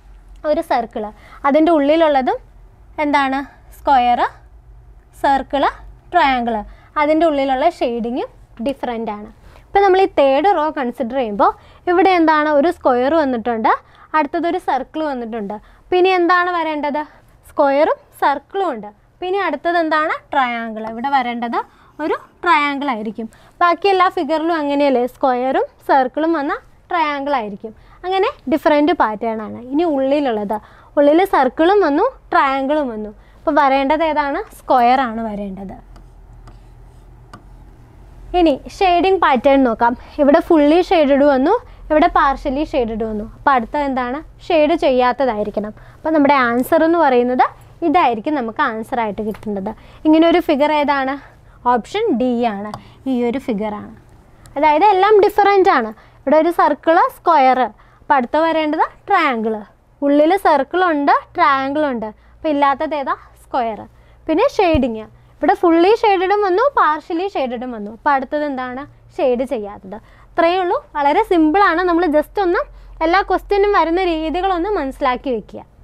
Speaker 1: ഒരു സർക്കിള് അതിൻ്റെ ഉള്ളിലുള്ളതും എന്താണ് സ്ക്വയർ സർക്കിള് ട്രയാങ്കിള് അതിൻ്റെ ഉള്ളിലുള്ള ഷെയ്ഡിങ്ങും ഡിഫറെൻ്റ് ആണ് ഇപ്പം നമ്മൾ ഈ തേർഡ് റോ കൺസിഡർ ചെയ്യുമ്പോൾ ഇവിടെ എന്താണ് ഒരു സ്ക്വയർ വന്നിട്ടുണ്ട് അടുത്തതൊരു സർക്കിൾ വന്നിട്ടുണ്ട് പിന്നെ എന്താണ് വരേണ്ടത് സ്ക്വയറും സർക്കിളും ഉണ്ട് പിന്നെ അടുത്തത് എന്താണ് ട്രയാങ്കിൾ ഇവിടെ വരേണ്ടത് ഒരു ട്രയാങ്കിൾ ആയിരിക്കും ബാക്കി എല്ലാ ഫിഗറിലും അങ്ങനെയല്ലേ സ്ക്വയറും സർക്കിളും വന്ന ട്രയാങ്കിൾ ആയിരിക്കും അങ്ങനെ ഡിഫറെൻറ്റ് പാറ്റേൺ ആണ് ഇനി ഉള്ളിലുള്ളത് ഉള്ളിൽ സർക്കിളും വന്നു ട്രയാങ്കിളും വന്നു അപ്പോൾ വരേണ്ടത് ഏതാണ് സ്ക്വയർ ആണ് വരേണ്ടത് ഇനി ഷെയ്ഡിങ് പാറ്റേൺ നോക്കാം ഇവിടെ ഫുള്ളി ഷെയ്ഡഡ് വന്നു ഇവിടെ പാർഷ്യലി ഷെയ്ഡഡ് വന്നു അപ്പോൾ അടുത്ത എന്താണ് ഷെയ്ഡ് ചെയ്യാത്തതായിരിക്കണം അപ്പോൾ നമ്മുടെ ആൻസർ എന്ന് പറയുന്നത് ഇതായിരിക്കും നമുക്ക് ആൻസർ ആയിട്ട് കിട്ടേണ്ടത് ഇങ്ങനെ ഒരു ഫിഗർ ഏതാണ് ഓപ്ഷൻ ഡി ആണ് ഈ ഒരു ഫിഗറാണ് അതായത് എല്ലാം ഡിഫറെൻ്റ് ആണ് ഇവിടെ ഒരു സർക്കിള് സ്ക്വയർ അപ്പോൾ അടുത്ത വരേണ്ടത് ട്രയാങ്കിള് ഉള്ളിൽ സർക്കിളുണ്ട് ട്രയാങ്കിളുണ്ട് അപ്പോൾ ഇല്ലാത്തത് ഏതാ സ്ക്വയർ പിന്നെ ഷെയ്ഡിങ് ഇവിടെ ഫുള്ളി ഷെയ്ഡഡും വന്നു പാർഷ്യലി ഷെയ്ഡഡും വന്നു അപ്പോൾ അടുത്തത് എന്താണ് ഷെയ്ഡ് ചെയ്യാത്തത് ഇത്രയേ ഉള്ളൂ വളരെ സിമ്പിളാണ് നമ്മൾ ജസ്റ്റ് ഒന്ന് എല്ലാ ക്വസ്റ്റ്യനും വരുന്ന രീതികളൊന്ന് മനസ്സിലാക്കി വെക്കുക